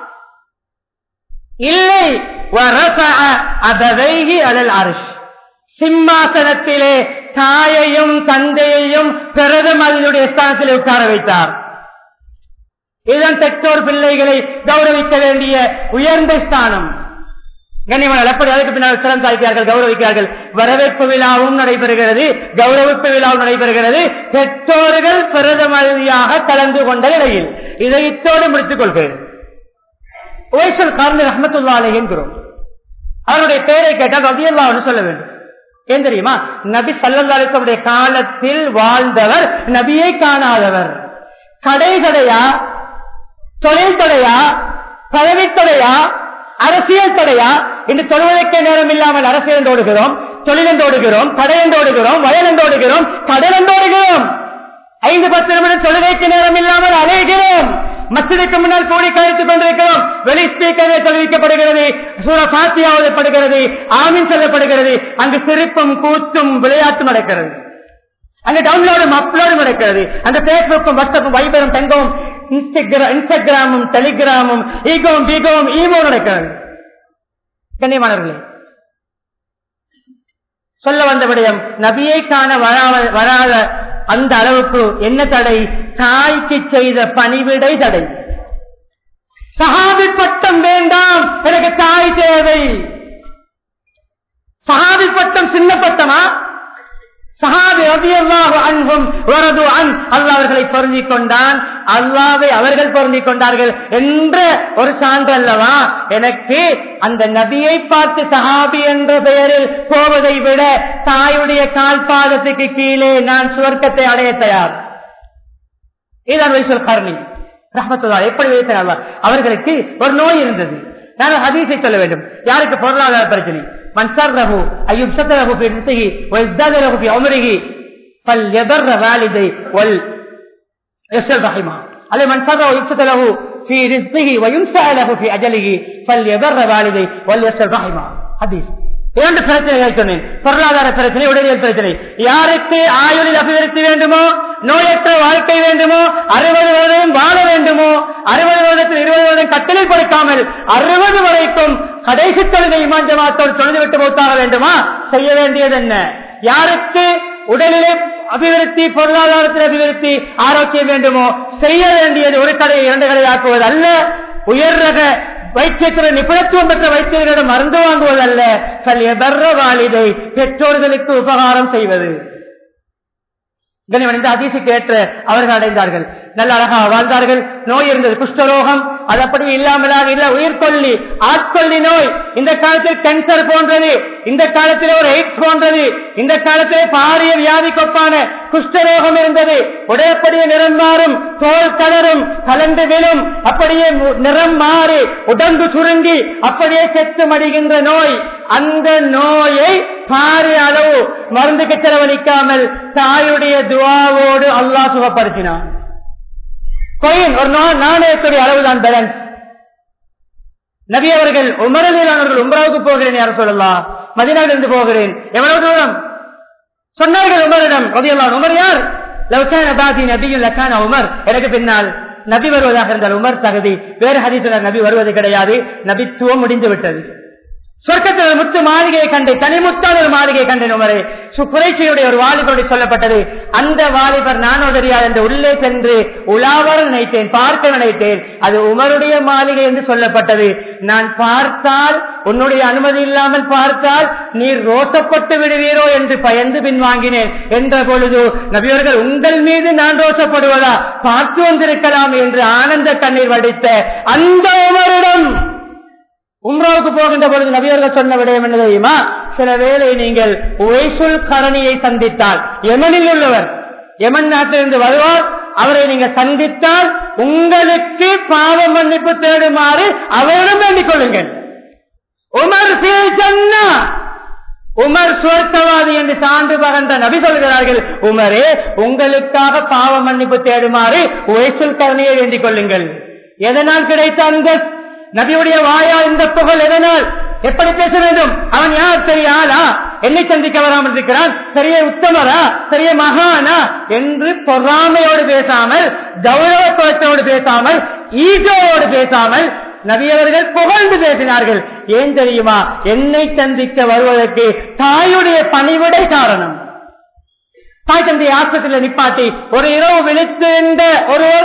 இல்லை وَرَفَعَ أَبَوَيْهِ عَلَى الْعَرْشِ சிம்மாசனத்திலே தாயையும் தந்தையையும் பிரதமருடைய ஸ்தானத்தில் உட்கார வைத்தார் இதன் பெற்றோர் பிள்ளைகளை கௌரவிக்க வேண்டிய உயர்ந்த ஸ்தானம் கண்ணியமான எப்படி அதற்கு பின்னால் சிறந்த அழைக்கிறார்கள் கௌரவிக்கிறார்கள் வரவேற்பு விழாவும் நடைபெறுகிறது கௌரவிப்பு விழாவும் நடைபெறுகிறது பெற்றோர்கள் பிரதமதியாக கலந்து கொண்ட நிலையில் இதை இத்தோடு முடித்துக் கொள்கிறேன் ஓய்சல் கார்னர் ரஹமத்துல்லாலே என்கிறோம் அவருடைய பெயரை கேட்டால் ரதியல்லான்னு சொல்ல வேண்டும் ஏன் தெரியுமா நபி சல்லல்லாவுடைய காலத்தில் வாழ்ந்தவர் நபியை காணாதவர் கடை கடையா தொழில் தடையா பதவி தடையா அரசியல் தடையா இன்று தொழுவதற்கே நேரம் இல்லாமல் அரசியல் ஓடுகிறோம் தொழில் ஓடுகிறோம் கடையென்று ஓடுகிறோம் வயல் ஓடுகிறோம் கடல் ஓடுகிறோம் ஐந்து பத்து நிமிடம் தொழுகைக்கு நேரம் இல்லாமல் அலைகிறோம் மசிதுக்கு முன்னால் கூடி கழித்துக் கொண்டிருக்கிறோம் வெளி ஸ்பீக்கரே தெரிவிக்கப்படுகிறது சூர பாத்தியா ஓதப்படுகிறது ஆமீன் சொல்லப்படுகிறது அங்கு சிரிப்பும் கூத்தும் விளையாட்டும் நடக்கிறது அங்க டவுன்லோடும் அப்லோடும் நடக்கிறது அந்த பேஸ்புக்கும் வாட்ஸ்அப்பும் வைபரும் தங்கவும் இன்ஸ்டாகிராமும் டெலிகிராமும் ஈகோவும் பீகோவும் ஈமோ நடக்கிறது கண்ணியமானவர்களே சொல்ல வந்த விடயம் நபியை காண வராத வராத அந்த அளவுக்கு என்ன தடை தாய்க்கு செய்த பணிவிடை தடை சகாபி பட்டம் வேண்டாம் எனக்கு தாய் தேவை சகாபி பட்டம் சின்ன பட்டமா சஹாபி ரபியல்லாஹு அன்ஹும் வரது அன் அல்லாஹ் அவர்களை பொருந்திக் கொண்டான் அல்லாவை அவர்கள் பொருந்திக் கொண்டார்கள் என்ற ஒரு சான்று அல்லவா எனக்கு அந்த நபியை பார்த்து சஹாபி என்ற பெயரில் போவதை விட தாயுடைய கால் பாதத்துக்கு கீழே நான் சுவர்க்கத்தை அடைய தயார் இதான் வைசல் கர்ணி ரஹமத்துல்லா எப்படி வைத்தார் அல்லாஹ் அவர்களுக்கு ஒரு நோய் இருந்தது நான் ஹதீஸை சொல்ல வேண்டும் யாருக்கு பொருளாதார பிரச்சனை من سره أن يبسط له في رزقه ويزداد له في عمره فليبر والديه ويصل رحمه على من سره يبسط له في رزقه وينسى له في أجله فليبر والديه وليصل رحمه حديث இரண்டு பிரச்சனைகள் சொன்னேன் பொருளாதார பிரச்சனை உடலியல் பிரச்சனை யாருக்கு ஆயுளில் அபிவிருத்தி வேண்டுமோ நோயற்ற வாழ்க்கை வேண்டுமோ அறுபது வருடம் வாழ வேண்டுமோ அறுபது வருடத்தில் இருபது வருடம் கட்டளை கொடுக்காமல் அறுபது வரைக்கும் கடைசி தொழுகை இமான் ஜமாத்தோடு தொழுது விட்டு மூத்தாக வேண்டுமா செய்ய வேண்டியது என்ன யாருக்கு உடலிலே அபிவிருத்தி பொருளாதாரத்தில் அபிவிருத்தி ஆரோக்கியம் வேண்டுமோ செய்ய வேண்டியது ஒரு கடையை இரண்டு கடை ஆக்குவது அல்ல உயர் ரக வைத்தியத்துறை நிபுணத்துவம் பெற்ற வைத்தியர்களிடம் மருந்து வாங்குவதல்ல சல்லிய பர்ற வாலிதை பெற்றோர்களுக்கு உபகாரம் செய்வது கனிவன் அதிசுக்கு ஏற்ற அவர்கள் அடைந்தார்கள் நல்ல அழகாக வாழ்ந்தார்கள் நோய் இருந்தது குஷ்டரோகம் அது அப்படி இல்லாமலாக இல்ல உயிர்கொல்லி ஆட்கொல்லி நோய் இந்த காலத்தில் கேன்சர் போன்றது இந்த காலத்தில் ஒரு எய்ட்ஸ் போன்றது இந்த காலத்திலே பாரிய வியாதி கொப்பான குஷ்டரோகம் இருந்தது உடையப்படியே நிறம் மாறும் தோல் கலரும் கலந்து விழும் அப்படியே மு- நிறம் மாறி உடம்பு சுருங்கி அப்படியே செத்து மடிகின்ற நோய் அந்த நோயை பாரிய அளவு மருந்துக்கு செலவழிக்காமல் தாயுடைய துவாவோடு அல்லாஹ் சுகப்படுத்தினான் கொயின் ஒரு நா- நாணயத்துடைய அளவுதான் பேலன்ஸ் நபி அவர்கள் உமரவர்கள் உம்ராவுக்கு போகிறேன் யாரும் சொல்லலாம் மதினாவிலிருந்து போகிறேன் எவ்வளவு தூரம் சொன்னார்கள் உமரிடம் ரதியல்லாஹு உமர் யார் லவ்கான பாதி நபியும் லக்கான உமர் எனக்கு பின்னால் நபி வருவதாக இருந்தால் உமர் தகுதி வேறு ஹதீசுல நபி வருவது கிடையாது நபித்துவம் முடிந்து விட்டது சொர்க்கத்தில் ஒரு முத்து மாளிகையை கண்டு தனிமுத்தான ஒரு மாளிகையை கண்டேன் உமரே சு- குறைச்சியுடைய ஒரு வாலிபருடைய சொல்லப்பட்டது அந்த வாலிபர் நான் உதறியார் என்று உள்ளே சென்று உலாவர நினைத்தேன் பார்க்க நினைத்தேன் அது உமருடைய மாளிகை என்று சொல்லப்பட்டது நான் பார்த்தால் உன்னுடைய அனுமதி இல்லாமல் பார்த்தால் நீர் ரோசப்பட்டு விடுவீரோ என்று பயந்து பின்வாங்கினேன் என்ற பொழுது நபியவர்கள் உங்கள் மீது நான் ரோசப்படுவதா பார்த்து வந்திருக்கலாம் என்று ஆனந்த கண்ணீர் வடித்த அந்த உமரிடம் உம்ராவுக்கு போகின்ற பொழுது நபியர்கள் சொன்ன விடயம் என்ன தெரியுமா சில வேளை நீங்கள் ஒய்சுல் கரணியை சந்தித்தால் யமனில் உள்ளவர் யமன் நாட்டிலிருந்து வருவார் அவரை நீங்க சந்தித்தால் உங்களுக்கு பாவ மன்னிப்பு தேடுமாறு அவரிடம் வேண்டிக் கொள்ளுங்கள் உமர் ஃபில் ஜன்னா உமர் சுவர்த்தவாதி என்று சான்று பகன்ற நபி சொல்கிறார்கள் உமரே உங்களுக்காக பாவ மன்னிப்பு தேடுமாறு ஒய்சுல் கரணியை வேண்டிக் கொள்ளுங்கள் எதனால் கிடைத்த அந்த நபியுடைய வாயா இந்த புகழ் எதனால் எப்படி பேச வேண்டும் அவன் யார் பெரிய ஆளா என்னை சந்திக்க வராமல் இருக்கிறான் பெரிய உத்தமரா பெரிய மகானா என்று பொறாமையோடு பேசாமல் கௌரவத்தோடு பேசாமல் ஈகோவோடு பேசாமல் நபியவர்கள் புகழ்ந்து பேசினார்கள் ஏன் தெரியுமா என்னை சந்திக்க வருவதற்கு தாயுடைய பணிவிடை காரணம் தாய் தந்தை ஆஸ்பத்திரியில் நிப்பாட்டி ஒரு இரவு விழித்திருந்த ஒருவர்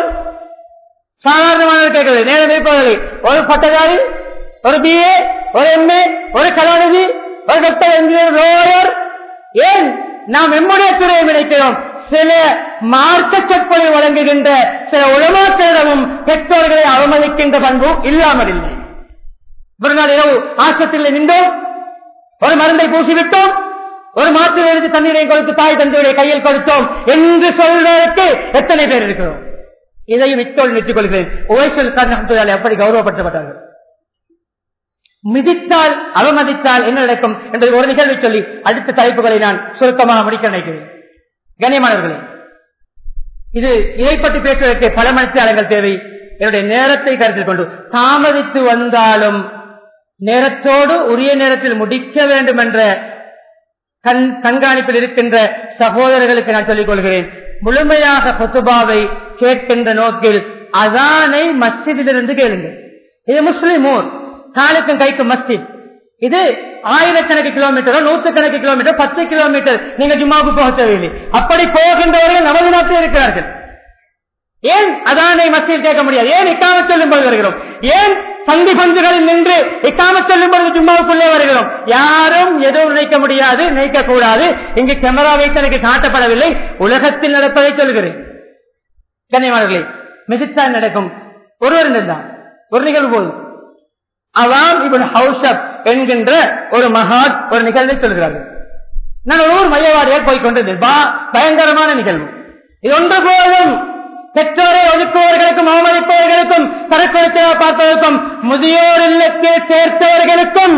சாதாரணமான கேட்கிறது நேரம் இருப்பவர்கள் ஒரு பட்டதாரி ஒரு பிஏ ஒரு எம்ஏ ஒரு கலாநிதி ஒரு டாக்டர் என்ஜினியர் லோயர் ஏன் நாம் எம்முடைய துறையை நினைக்கிறோம் சில மார்க்க சொற்பொழி வழங்குகின்ற சில உலமாக்களிடமும் பெற்றோர்களை அவமதிக்கின்ற பண்பு இல்லாமல் இல்லை ஒரு நாள் இரவு ஆஸ்பத்திரியில் நின்றோம் ஒரு மருந்தை பூசிவிட்டோம் ஒரு மாற்று எழுதி தண்ணீரை கொடுத்து தாய் தந்தையுடைய கையில் கொடுத்தோம் என்று சொல்வதற்கு எத்தனை பேர் இருக்கிறோம் இதையும் இத்தோடு நிறுத்திக் கொள்கிறேன் ஓய்சல் காரணத்தால் எப்படி கௌரவப்படுத்தப்பட்டார்கள் மிதித்தால் அவமதித்தால் என்ன நடக்கும் என்பதை ஒரு நிகழ்வை சொல்லி அடுத்த தலைப்புகளை நான் சுருக்கமாக முடிக்க நினைக்கிறேன் கண்ணியமானவர்களே இது இதை பற்றி பேசுவதற்கு பல மனுஷியாளர்கள் தேவை என்னுடைய நேரத்தை கருத்தில் கொண்டு தாமதித்து வந்தாலும் நேரத்தோடு உரிய நேரத்தில் முடிக்க வேண்டும் என்ற கண் கண்காணிப்பில் இருக்கின்ற சகோதரர்களுக்கு நான் சொல்லிக் கொள்கிறேன் முழுமையாக கொத்துபாவை கேட்கின்ற நோக்கில் அதானை மஸ்ஜிதிலிருந்து கேளுங்கள் இது முஸ்லிம் ஊர் காலுக்கும் கைக்கும் மஸ்ஜித் இது ஆயிரக்கணக்கு கிலோமீட்டரோ நூற்றுக்கணக்கு கிலோமீட்டர் பத்து கிலோமீட்டர் நீங்க ஜும்மாவுக்கு போக தேவையில்லை அப்படி போகின்றவர்கள் நமது நாட்டில் இருக்கிறார்கள் ஏன் அதானை மத்தியில் கேட்க முடியாது ஏன் இக்காம செல்லும் போது வருகிறோம் ஏன் சந்தி பந்துகளில் நின்று இக்காம செல்லும் பொழுது ஜும்மாவுக்குள்ளே வருகிறோம் யாரும் எதுவும் நினைக்க முடியாது நினைக்க கூடாது இங்கு கேமரா வைத்து எனக்கு காட்டப்படவில்லை உலகத்தில் நடப்பதை சொல்கிறேன் கண்ணியமானவர்களே மிகுத்தான் நடக்கும் ஒருவர் இருந்தான் ஒரு நிகழ்வு போதும் அவாம் இவன் ஹவுசப் என்கின்ற ஒரு மகாட் ஒரு நிகழ்வை சொல்கிறார்கள் நான் ஒரு ஊர் மையவாடியால் போய் கொண்டிருந்தேன் பா- பயங்கரமான நிகழ்வு இது ஒன்று போதும் பெற்றோரை ஒதுக்குவவர்களுக்கும் அவமதிப்பவர்களுக்கும் சரக்கு பார்ப்பதற்கும் முதியோர் இல்லத்தில் சேர்த்தவர்களுக்கும்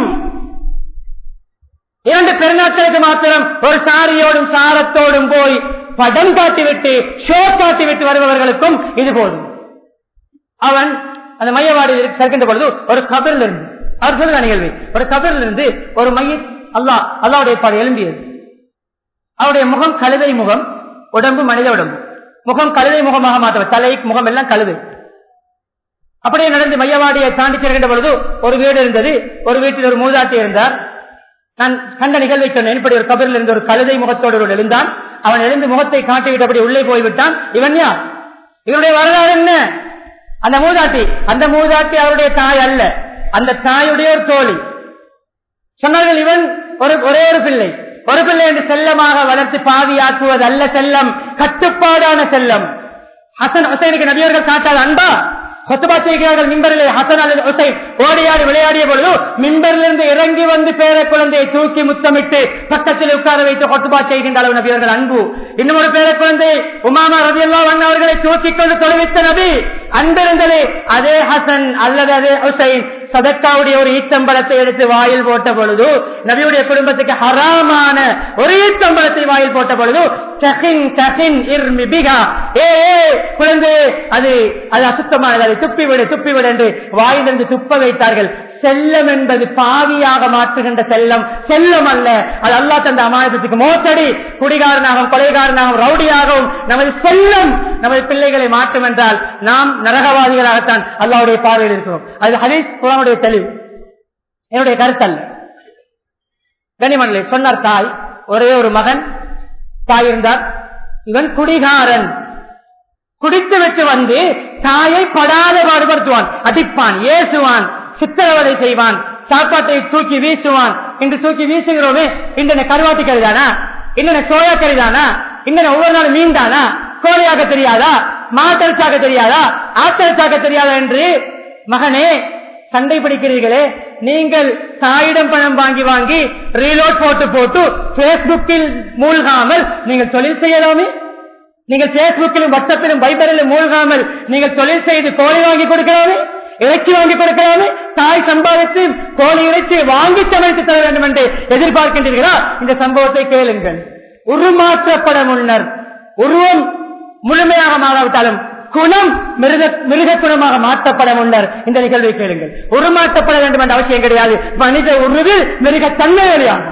இரண்டு பெருநாட்களுக்கு மாத்திரம் ஒரு சாரியோடும் சாரத்தோடும் போய் படம் காட்டிவிட்டு ஷோ காட்டிவிட்டு வருபவர்களுக்கும் இது போதும் அவன் அந்த மையவாடி சேர்க்கின்ற பொழுது ஒரு கபரில் இருந்து அவர் சொல்லுங்க நிகழ்வு ஒரு கபரில் இருந்து ஒரு மைய அல்லாஹ் அல்லாவுடைய பாடு எழும்பியது அவருடைய முகம் கழுதை முகம் உடம்பு மனித உடம்பு முகம் கழுதை முகமாக மாற்றவர் தலை முகம் எல்லாம் கழுதை அப்படியே நடந்து மையவாடியை தாண்டி செல்கின்ற பொழுது ஒரு வீடு இருந்தது ஒரு வீட்டில் ஒரு மூதாட்டி இருந்தார் நான் கண்ட நிகழ்வை சொன்னேன் இப்படி ஒரு கபரில் இருந்து ஒரு கழுதை முகத்தோடு ஒருவன் எழுந்தான் அவன் எழுந்து முகத்தை காட்டிவிட்டபடி உள்ளே போய்விட்டான் இவன் யார் இவனுடைய வரலாறு என்ன அந்த மூதாட்டி அந்த மூதாட்டி அவருடைய தாய் அல்ல அந்த தாயுடைய ஒரு தோழி சொன்னார்கள் இவன் ஒரு ஒரே ஒரு பிள்ளை ஒரு பிள்ளை என்று செல்லமாக வளர்த்து பாவியாக்குவது அல்ல செல்லம் கட்டுப்பாடான செல்லம் ஹசன் ஹுசைனுக்கு நபியர்கள் காட்டாத அன்பா கொத்துபா செய்கிறார்கள் மிம்பரிலே ஹசன் அல்லது ஹுசைன் ஓடியாடி விளையாடிய பொழுது மிம்பரிலிருந்து இறங்கி வந்து பேர குழந்தையை தூக்கி முத்தமிட்டு பக்கத்தில் உட்கார வைத்து கொத்துபா செய்கின்ற அளவு நபியர்கள் அன்பு இன்னும் ஒரு பேர குழந்தை உமாமா ரபியல்லா அவர்களை தூக்கி கொண்டு தொலைவித்த நபி அன்பிருந்தது அதே ஹசன் அல்லது அதே ஹுசைன் சதக்காவுடைய ஒரு ஈத்தம்பழத்தை எடுத்து வாயில் போட்ட பொழுது நபியுடைய குடும்பத்துக்கு ஹராமான ஒரு ஈத்தம்பழத்தை வாயில் போட்ட பொழுது சஹின் சஹின் இர்மிபிகா ஏ ஏ, குழந்தை அது அது அசுத்தமானது அதை துப்பிவிடு துப்பிவிடு என்று வாயிலிருந்து துப்ப வைத்தார்கள் செல்லம் என்பது பாவியாக மாற்றுகின்ற செல்லம் செல்லம் அல்ல அது அல்லா தந்த அமாயத்துக்கு மோசடி குடிகாரனாகவும் கொலைகாரனாகவும் ரவுடியாகவும் நமது செல்லம் நமது பிள்ளைகளை மாற்றும் என்றால் நாம் நரகவாதிகளாகத்தான் அல்லாவுடைய பார்வையில் இருக்கிறோம் அது ஹதீஸ் குரானுடைய தெளிவு என்னுடைய கருத்தல்ல கனிமணலை சொன்னார் தாய் ஒரே ஒரு மகன் தாய் இருந்தார் இவன் குடிகாரன் குடித்து விட்டு வந்து தாயை படாத பாடுபடுத்துவான் அடிப்பான் ஏசுவான் சித்திரவதை செய்வான் சாப்பாட்டை தூக்கி வீசுவான் இன்று தூக்கி வீசுகிறோமே இன்று கருவாட்டி கறிதானா இன்னும் சோயா கறிதானா இன்னும் ஒவ்வொரு நாள் மீன் தானா கோழியாக தெரியாதா மாட்டரிசாக தெரியாதா ஆட்டரிசாக தெரியாதா என்று மகனே சண்டை பிடிக்கிறீர்களே நீங்கள் தாயிடம் பணம் வாங்கி வாங்கி ரீலோட் போட்டு போட்டு பேஸ்புக்கில் மூழ்காமல் நீங்கள் தொழில் செய்யலாமே நீங்கள் பேஸ்புக்கிலும் வாட்ஸ்அப்பிலும் பைபரிலும் மூழ்காமல் நீங்கள் தொழில் செய்து கோழி வாங்கி கொடுக்கலாமே இறைச்சி வாங்கி கொடுக்கலாமே தாய் சம்பாதித்து கோழி இறைச்சி வாங்கி சமைத்து தர வேண்டும் என்று எதிர்பார்க்கின்றீர்களா இந்த சம்பவத்தை கேளுங்கள் உருமாற்றப்பட முன்னர் உருவம் முழுமையாக மாறாவிட்டாலும் குணம் மிருக மிருக குணமாக மாற்றப்பட முன்னர் இந்த நிகழ்வை கேளுங்கள் உருமாற்றப்பட வேண்டும் என்ற அவசியம் கிடையாது மனித உருவில் மிருக தன்மை வெளியாகும்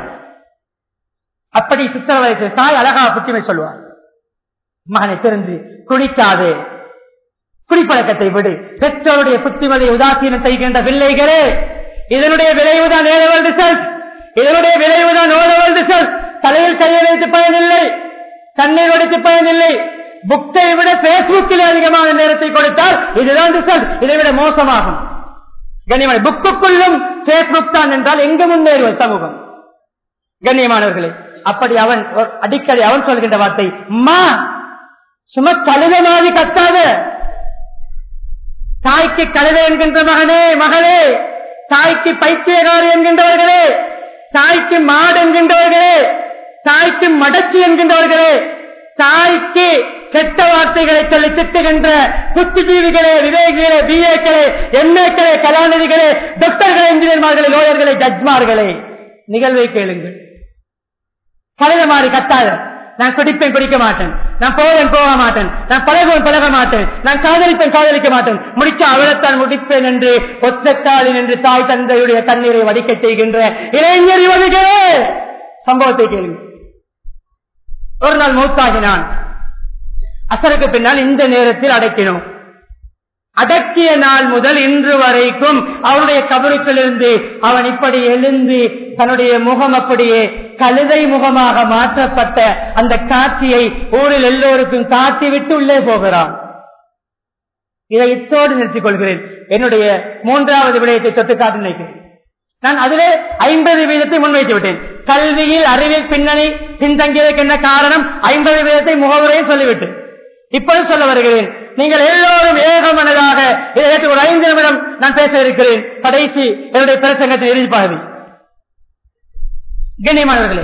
அப்படி சித்திரவதை தாய் அழகா புத்திமை சொல்லுவார் மகனை திறந்து குடிக்காதே குடிப்பழக்கத்தை விடு பெற்றோருடைய புத்திமதை உதாசீனம் செய்கின்ற பிள்ளைகளே இதனுடைய விளைவுதான் ஏழவல் ரிசல்ட் இதனுடைய விளைவுதான் ஓடவல் ரிசல்ட் தலையில் கையை வைத்து பயனில்லை தண்ணீர் வடித்து பயனில்லை புக்கை விட பேஸ்புக்கில் அதிகமான நேரத்தை கொடுத்தால் இதுதான் ரிசல்ட் இதை விட மோசமாகும் கண்ணியமான புக்குக்குள்ளும் பேஸ்புக் தான் என்றால் எங்கு முன்னேறுவது சமூகம் கண்ணியமானவர்களே அப்படி அவன் அடிக்கடி அவன் சொல்கின்ற வார்த்தை மா சும்மா கழுதை மாதிரி கத்தாத தாய்க்கு கழுதை என்கின்ற மகனே மகளே தாய்க்கு பைத்தியகாரி என்கின்றவர்களே தாய்க்கு மாடு என்கின்றவர்களே தாய்க்கு மடச்சி என்கின்றவர்களே தாய்க்கு கெட்ட வார்த்தைகளை சொல்லி திட்டுகின்ற புத்திஜீவிகளே விவேகிகளே பிஏக்களே எம்ஏக்களே கலாநிதிகளே டாக்டர்களே இன்ஜினியர்மார்களே லோயர்களே ஜட்ஜ்மார்களே நிகழ்வை கேளுங்கள் கழுத மாறி கத்தாத நான் குடிப்பேன் குடிக்க மாட்டேன் நான் போவேன் போக மாட்டேன் நான் பழகுவேன் பழக மாட்டேன் நான் காதலிப்பேன் காதலிக்க மாட்டேன் முடிச்சா அவளைத்தான் முடிப்பேன் என்று ஒத்தத்தாளின் என்று தாய் தந்தையுடைய தண்ணீரை வடிக்க செய்கின்ற இளைஞர் யுவதிகளே சம்பவத்தை கேளுங்க ஒரு நாள் மூத்தாகினான் அசருக்கு பின்னால் இந்த நேரத்தில் அடக்கினோம் அடக்கிய நாள் முதல் இன்று வரைக்கும் அவனுடைய கபருக்கிலிருந்து அவன் இப்படி எழுந்து தன்னுடைய முகம் அப்படியே கழுதை முகமாக மாற்றப்பட்ட அந்த காட்சியை ஊரில் எல்லோருக்கும் காட்டிவிட்டு உள்ளே போகிறான் இதை இத்தோடு நிறுத்திக் கொள்கிறேன் என்னுடைய மூன்றாவது விடயத்தை தொட்டு காட்டி நினைக்கிறேன் நான் அதிலே ஐம்பது வீதத்தை முன்வைத்து விட்டேன் கல்வியில் அறிவியல் பின்னணி பின்தங்கியதற்கு என்ன காரணம் ஐம்பது வீதத்தை முகவுரையை சொல்லிவிட்டு இப்போது சொல்ல வருகிறேன் நீங்கள் எல்லோரும் ஏகமனதாக இதற்கு ஒரு ஐந்து நிமிடம் நான் பேச இருக்கிறேன் கடைசி என்னுடைய பிரசங்கத்தின் இறுதி பகுதி கண்ணியமானவர்களே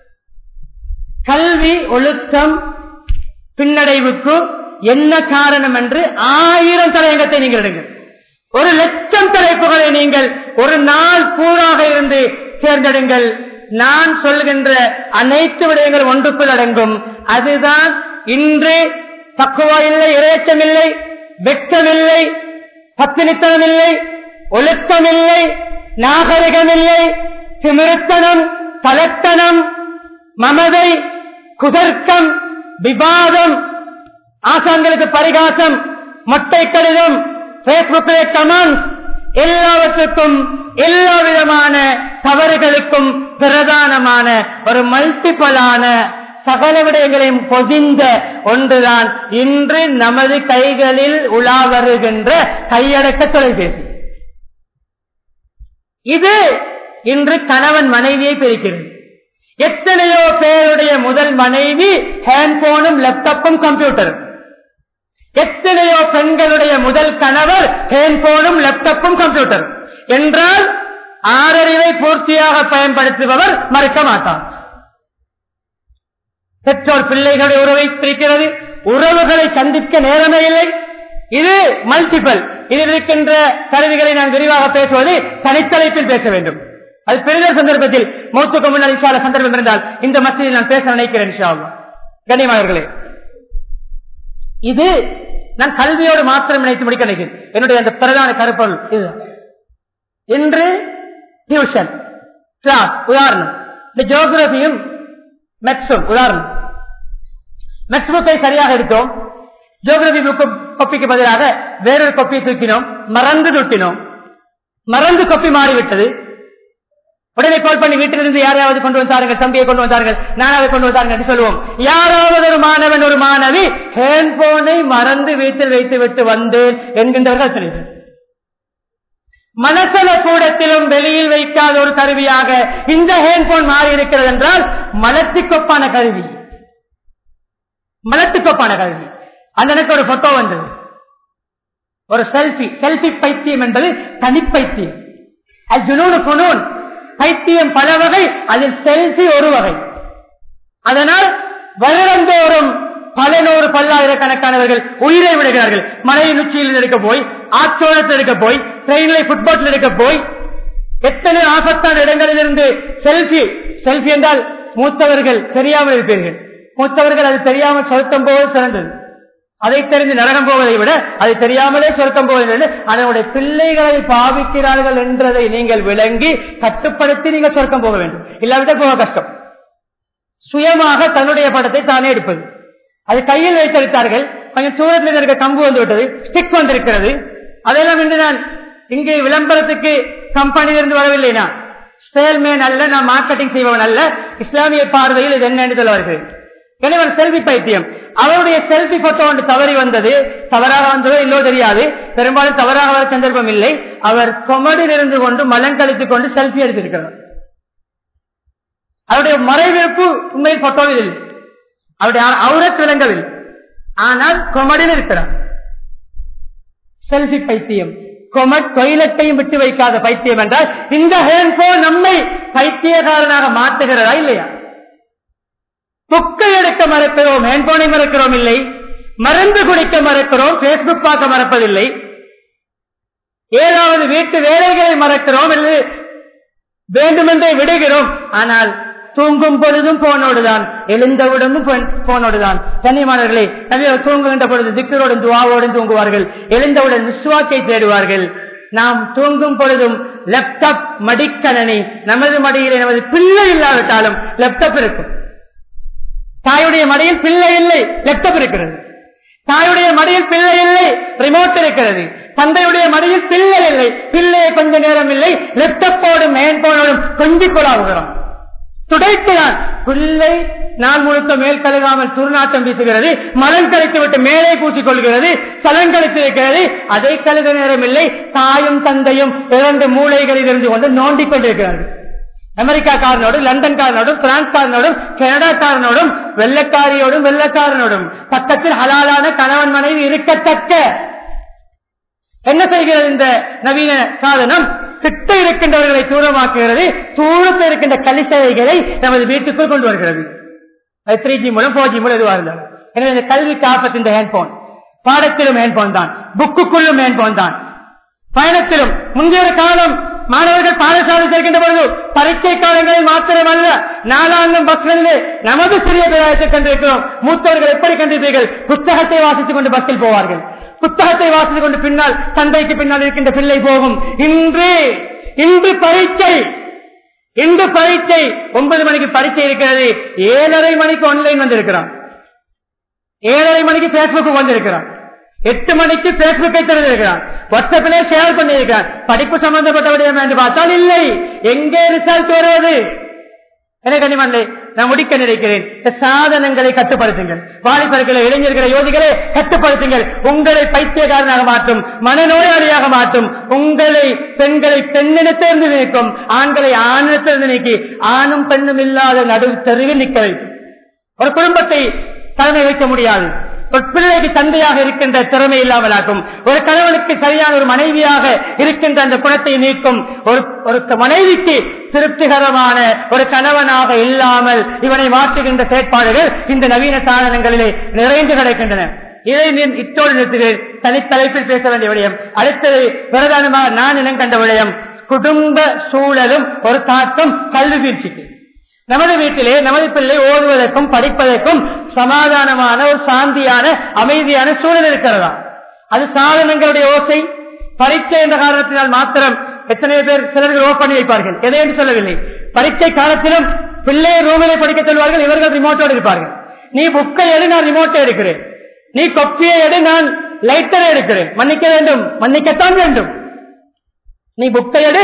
கல்வி ஒழுக்கம் பின்னடைவுக்கு என்ன காரணம் என்று ஆயிரம் தலையங்கத்தை நீங்கள் எடுங்கள் ஒரு லட்சம் தலைப்புகளை நீங்கள் ஒரு நாள் பூராக இருந்து தேர்ந்தெடுங்கள் நான் சொல்கின்ற அனைத்து விடயங்கள் ஒன்றுக்குள் அடங்கும் அதுதான் இன்று தக்குவா இல்லை இறைச்சம் இல்லை வெட்டமில்லை பத்தினித்தனம் இல்லை ஒழுக்கம் இல்லை நாகரிகம் இல்லை திமிருத்தனம் தலத்தனம் மமதை குதர்க்கம் விவாதம் ஆசான்களுக்கு பரிகாசம் மொட்டை கடிதம் பேஸ்புக்கிலே கமெண்ட் எல்லாவற்றுக்கும் எல்லா விதமான தவறுகளுக்கும் பிரதானமான ஒரு மல்டிபிளான சகல விடயங்களையும் பொதிந்த ஒன்றுதான் இன்று நமது கைகளில் உலா வருகின்ற கையடக்க தொலைபேசி இது இன்று கணவன் மனைவியை பிரிக்கிறது எத்தனையோ பேருடைய முதல் மனைவி ஹேண்ட்போனும் லேப்டாப்பும் கம்ப்யூட்டரும் எத்தனையோ பெண்களுடைய முதல் கணவர் ஹேண்ட்போனும் லேப்டாப்பும் கம்ப்யூட்டர் என்றால் ஆறறிவை பூர்த்தியாக பயன்படுத்துபவர் மறுக்க மாட்டார் பெற்றோர் பிள்ளைகளுடைய உறவை பிரிக்கிறது உறவுகளை சந்திக்க நேரமே இல்லை இது மல்டிபிள் இதில் இருக்கின்ற கருவிகளை நான் விரிவாக பேசுவது தனித்தலைப்பில் பேச வேண்டும் அது பெரிதல் சந்தர்ப்பத்தில் மூத்துக்கு முன்னால் இன்ஷால சந்தர்ப்பம் இருந்தால் இந்த மத்தியில் நான் பேச நினைக்கிறேன் இன்ஷா அல்லாஹ். கண்ணியமானவர்களே இது நான் கல்வியோடு மாத்திரம் நினைத்து முடிக்க நினைக்கிறேன் என்னுடைய அந்த பிரதான கருப்பொருள் இதுதான் இன்று டியூஷன் கிளாஸ் உதாரணம் இந்த ஜியோகிரபியும் மெட்ஸும் உதாரணம் மெட்ஸ் புக்கை சரியாக எடுத்தோம் ஜியோகிரபி புக்கு கொப்பிக்கு பதிலாக வேறொரு கொப்பியை தூக்கினோம் மறந்து தூக்கினோம் மறந்து கொப்பி மாறிவிட்டது உடனே கால் பண்ணி வீட்டிலிருந்து யாரையாவது கொண்டு வந்தார்கள் தம்பியை கொண்டு வந்தார்கள் நானாவது கொண்டு வந்தார்கள் என்று சொல்லுவோம் யாராவது ஒரு மாணவன் ஒரு மாணவி ஹேண்ட்போனை மறந்து வீட்டில் வைத்து விட்டு வந்தேன் என்கின்றவர்கள் சில பேர். மனசல கூடத்திலும் வெளியில் வைக்காத ஒரு கருவியாக இந்த ஹேண்ட்போன் மாறி இருக்கிறது என்றால் மலத்துக்கொப்பான கருவி மலத்துக்கொப்பான கருவி அந்த எனக்கு ஒரு போட்டோ வந்தது ஒரு செல்ஃபி செல்ஃபி பைத்தியம் என்பது தனிப்பைத்தியம் அது ஜுனூனு குனூன் பைத்தியம் பல வகை அதில் செல்ஃபி ஒரு வகை அதனால் வருடந்தோறும் பல நூறு பல்லாயிரக்கணக்கானவர்கள் உயிரை விடுகிறார்கள் மலையின் உச்சியில் இருக்க போய் ஆச்சோளத்தில் இருக்க போய் ட்ரெயினில் ஃபுட்பாத்தில் இருக்க போய் எத்தனை ஆபத்தான இடங்களில் இருந்து செல்ஃபி செல்ஃபி என்றால் மூத்தவர்கள் தெரியாமல் இருப்பீர்கள் மூத்தவர்கள் அது தெரியாமல் சொருத்தம் போவது சிறந்தது அதை தெரிந்து நரகம் போவதை விட அதை தெரியாமலே சொருக்கம் போவது அதனுடைய பிள்ளைகளை பாவிக்கிறார்கள் என்றதை நீங்கள் விளங்கி கட்டுப்படுத்தி நீங்கள் சொருக்கம் போக வேண்டும் இல்லாவிட்டால் போக கஷ்டம் சுயமாக தன்னுடைய படத்தை தானே எடுப்பது அது கையில் வைத்தெடுத்தார்கள் கொஞ்சம் தூரத்தில் இருக்க கம்பு வந்து விட்டது ஸ்டிக் வந்திருக்கிறது அதெல்லாம் இன்று நான் இங்கே விளம்பரத்துக்கு கம்பெனியிலிருந்து வரவில்லை நான் சேல்மேன் அல்ல நான் மார்க்கெட்டிங் செய்பவன் அல்ல இஸ்லாமிய பார்வையில் இது என்ன என்று சொல்ல வருகிறேன் எனவே செல்வி பைத்தியம் அவருடைய செல்பி போட்டோ ஒன்று தவறி வந்தது தவறாக வந்ததோ இல்லோ தெரியாது பெரும்பாலும் தவறாக வர சந்தர்ப்பம் இல்லை அவர் கொமடியில் இருந்து கொண்டு மலம் கழித்துக் கொண்டு செல்ஃபி எடுத்திருக்கிறார் அவருடைய மறைவிருப்பு உண்மையில் போட்டோவில் இல்லை அவருடைய அவுரத் விளங்கவில்லை ஆனால் கொமடியில் இருக்கிறார் செல்ஃபி பைத்தியம் கொமட் டொய்லெட்டையும் விட்டு வைக்காத பைத்தியம் என்றால் இந்த ஹேண்ட்போன் நம்மை பைத்தியகாரனாக மாற்றுகிறதா இல்லையா புக்கை எடுக்க மறக்கிறோம் ஹேண்ட்போனை மறக்கிறோம் இல்லை மருந்து குடிக்க மறக்கிறோம் பேஸ்புக் பார்க்க மறப்பதில்லை ஏதாவது வீட்டு வேலைகளை மறக்கிறோம் என்று வேண்டுமென்றே விடுகிறோம் ஆனால் தூங்கும் பொழுதும் போனோடுதான் எழுந்தவுடனும் போனோடுதான் கண்ணியமானவர்களே நபியர் தூங்குகின்ற பொழுது திக்கரோடும் துவாவோடும் தூங்குவார்கள் எழுந்தவுடன் விஸ்வாக்கை தேடுவார்கள் நாம் தூங்கும் பொழுதும் லேப்டாப் மடிக்கணனி நமது மடியிலே நமது பிள்ளை இல்லாவிட்டாலும் லேப்டாப் இருக்கும் தாயுடைய மடியில் பிள்ளை இல்லை லேப்டாப் இருக்கிறது தாயுடைய மடியில் பிள்ளை இல்லை ரிமோட் இருக்கிறது தந்தையுடைய மடியில் பிள்ளை இல்லை பிள்ளையை கொஞ்ச நேரம் இல்லை லேப்டாப்போடும் ஹேண்ட்போனோடும் கொஞ்சிக் கொள்ளாகிறோம் துடைக்கிறான் பிள்ளை நான் முழுக்க மேல் கழுகாமல் துர்நாட்டம் வீசுகிறது மலம் கழித்து விட்டு மேலே பூசிக் கொள்கிறது சலம் கழித்திருக்கிறது அதை கழுக நேரம் இல்லை தாயும் தந்தையும் இரண்டு மூளைகளில் இருந்து கொண்டு நோண்டிக் கொண்டிருக்கிறார்கள் அமெரிக்காக்காரனோடு லண்டன்காரனோடும் பிரான்ஸ்காரனோடும் கனடாக்காரனோடும் வெள்ளக்காரியோடும் வெள்ளக்காரனோடும் பக்கத்தில் ஹலாலான கணவன் மனைவி இருக்கத்தக்க என்ன செய்கிறது இந்த நவீன சாதனம் கிட்ட இருக்கின்றவர்களை தூரமாக்குகிறது தூரத்தில் இருக்கின்ற கலிசைகளை நமது வீட்டுக்குள் கொண்டு வருகிறது அது த்ரீ ஜி மூலம் போர் ஜி மூலம் எதுவாக இருந்தாலும் எனவே இந்த கல்விக்கு ஆபத்து இந்த ஹேண்ட்போன் பாடத்திலும் ஹேண்ட்போன் தான் புக்குக்குள்ளும் ஹேண்ட்போன் தான் பயணத்திலும் முந்தைய காலம் மாணவர்கள் பாடசாலை சேர்க்கின்ற பொழுது பரீட்சை காலங்களில் மாத்திரமல்ல நாலாண்டும் பஸ்களிலே நமது சிறிய பிராயத்தை கண்டிருக்கிறோம் மூத்தவர்கள் எப்படி கண்டிருப்பீர்கள் புத்தகத்தை வாசித்துக் கொண்டு பஸ்ஸில் போவார்கள் புத்தகத்தை வாசித்துக் கொண்டு பின்னால் தந்தைக்கு பின்னால் இருக்கின்ற பிள்ளை போகும் இன்று இன்று பரீட்சை இன்று பரீட்சை ஒன்பது மணிக்கு பரீட்சை இருக்கிறது ஏழரை மணிக்கு ஆன்லைன் வந்திருக்கிறான் ஏழரை மணிக்கு பேஸ்புக் வந்திருக்கிறான் எட்டு மணிக்கு பேஸ்புக்கை திறந்திருக்கிறான் வாட்ஸ்அப்பிலே ஷேர் பண்ணியிருக்கிறான் படிப்பு சம்பந்தப்பட்ட விடயம் என்று பார்த்தால் இல்லை எங்கே ரிசல்ட் வருவது என்ன கனிமல்லை நான் முடிக்க நினைக்கிறேன் இந்த சாதனங்களை கட்டுப்படுத்துங்கள் வாலிபர்களை இளைஞர்களை யோதிகளை கட்டுப்படுத்துங்கள் உங்களை பைத்தியக்காரனாக மாற்றும் மனநோயாளியாக மாற்றும் உங்களை பெண்களை பெண்ணினத்திலிருந்து நீக்கும் ஆண்களை ஆணினத்திலிருந்து நீக்கி ஆணும் பெண்ணும் இல்லாத நடு தெருவில் நிற்க வைக்கும் ஒரு குடும்பத்தை தலைமை வைக்க முடியாது ஒரு பிள்ளைக்கு தந்தையாக இருக்கின்ற திறமை இல்லாமலாக்கும் ஒரு கணவனுக்கு சரியான ஒரு மனைவியாக இருக்கின்ற அந்த குணத்தை நீக்கும் ஒரு ஒரு மனைவிக்கு திருப்திகரமான ஒரு கணவனாக இல்லாமல் இவனை மாற்றுகின்ற செயற்பாடுகள் இந்த நவீன சாதனங்களிலே நிறைந்து கிடக்கின்றன இதை நீ- இத்தோடு நிறுத்துகிறேன் தனித்தலைப்பில் பேச வேண்டிய விடயம் அடுத்தது பிரதானமாக நான் இனம் கண்ட விடயம் குடும்ப சூழலும் ஒரு தாக்கம் கல்வி வீழ்ச்சிக்கு நமது வீட்டிலே நமது பிள்ளை ஓதுவதற்கும் படிப்பதற்கும் சமாதானமான ஒரு சாந்தியான அமைதியான சூழல் இருக்கிறதா அது சாதனங்களுடைய ஓசை பரீட்சை என்ற காரணத்தினால் மாத்திரம் எத்தனை பேர் சிலர்கள் ஓ பண்ணி வைப்பார்கள் எதை என்று சொல்லவில்லை பரீட்சை காலத்திலும் பிள்ளை ரூமிலே படிக்க சொல்வார்கள் இவர்கள் ரிமோட்டோடு இருப்பார்கள் நீ புக்கை எடு நான் ரிமோட்டை எடுக்கிறேன் நீ கொப்பியை எடு நான் லைட்டரை எடுக்கிறேன் மன்னிக்க வேண்டும் மன்னிக்கத்தான் வேண்டும் நீ புக்கை எடு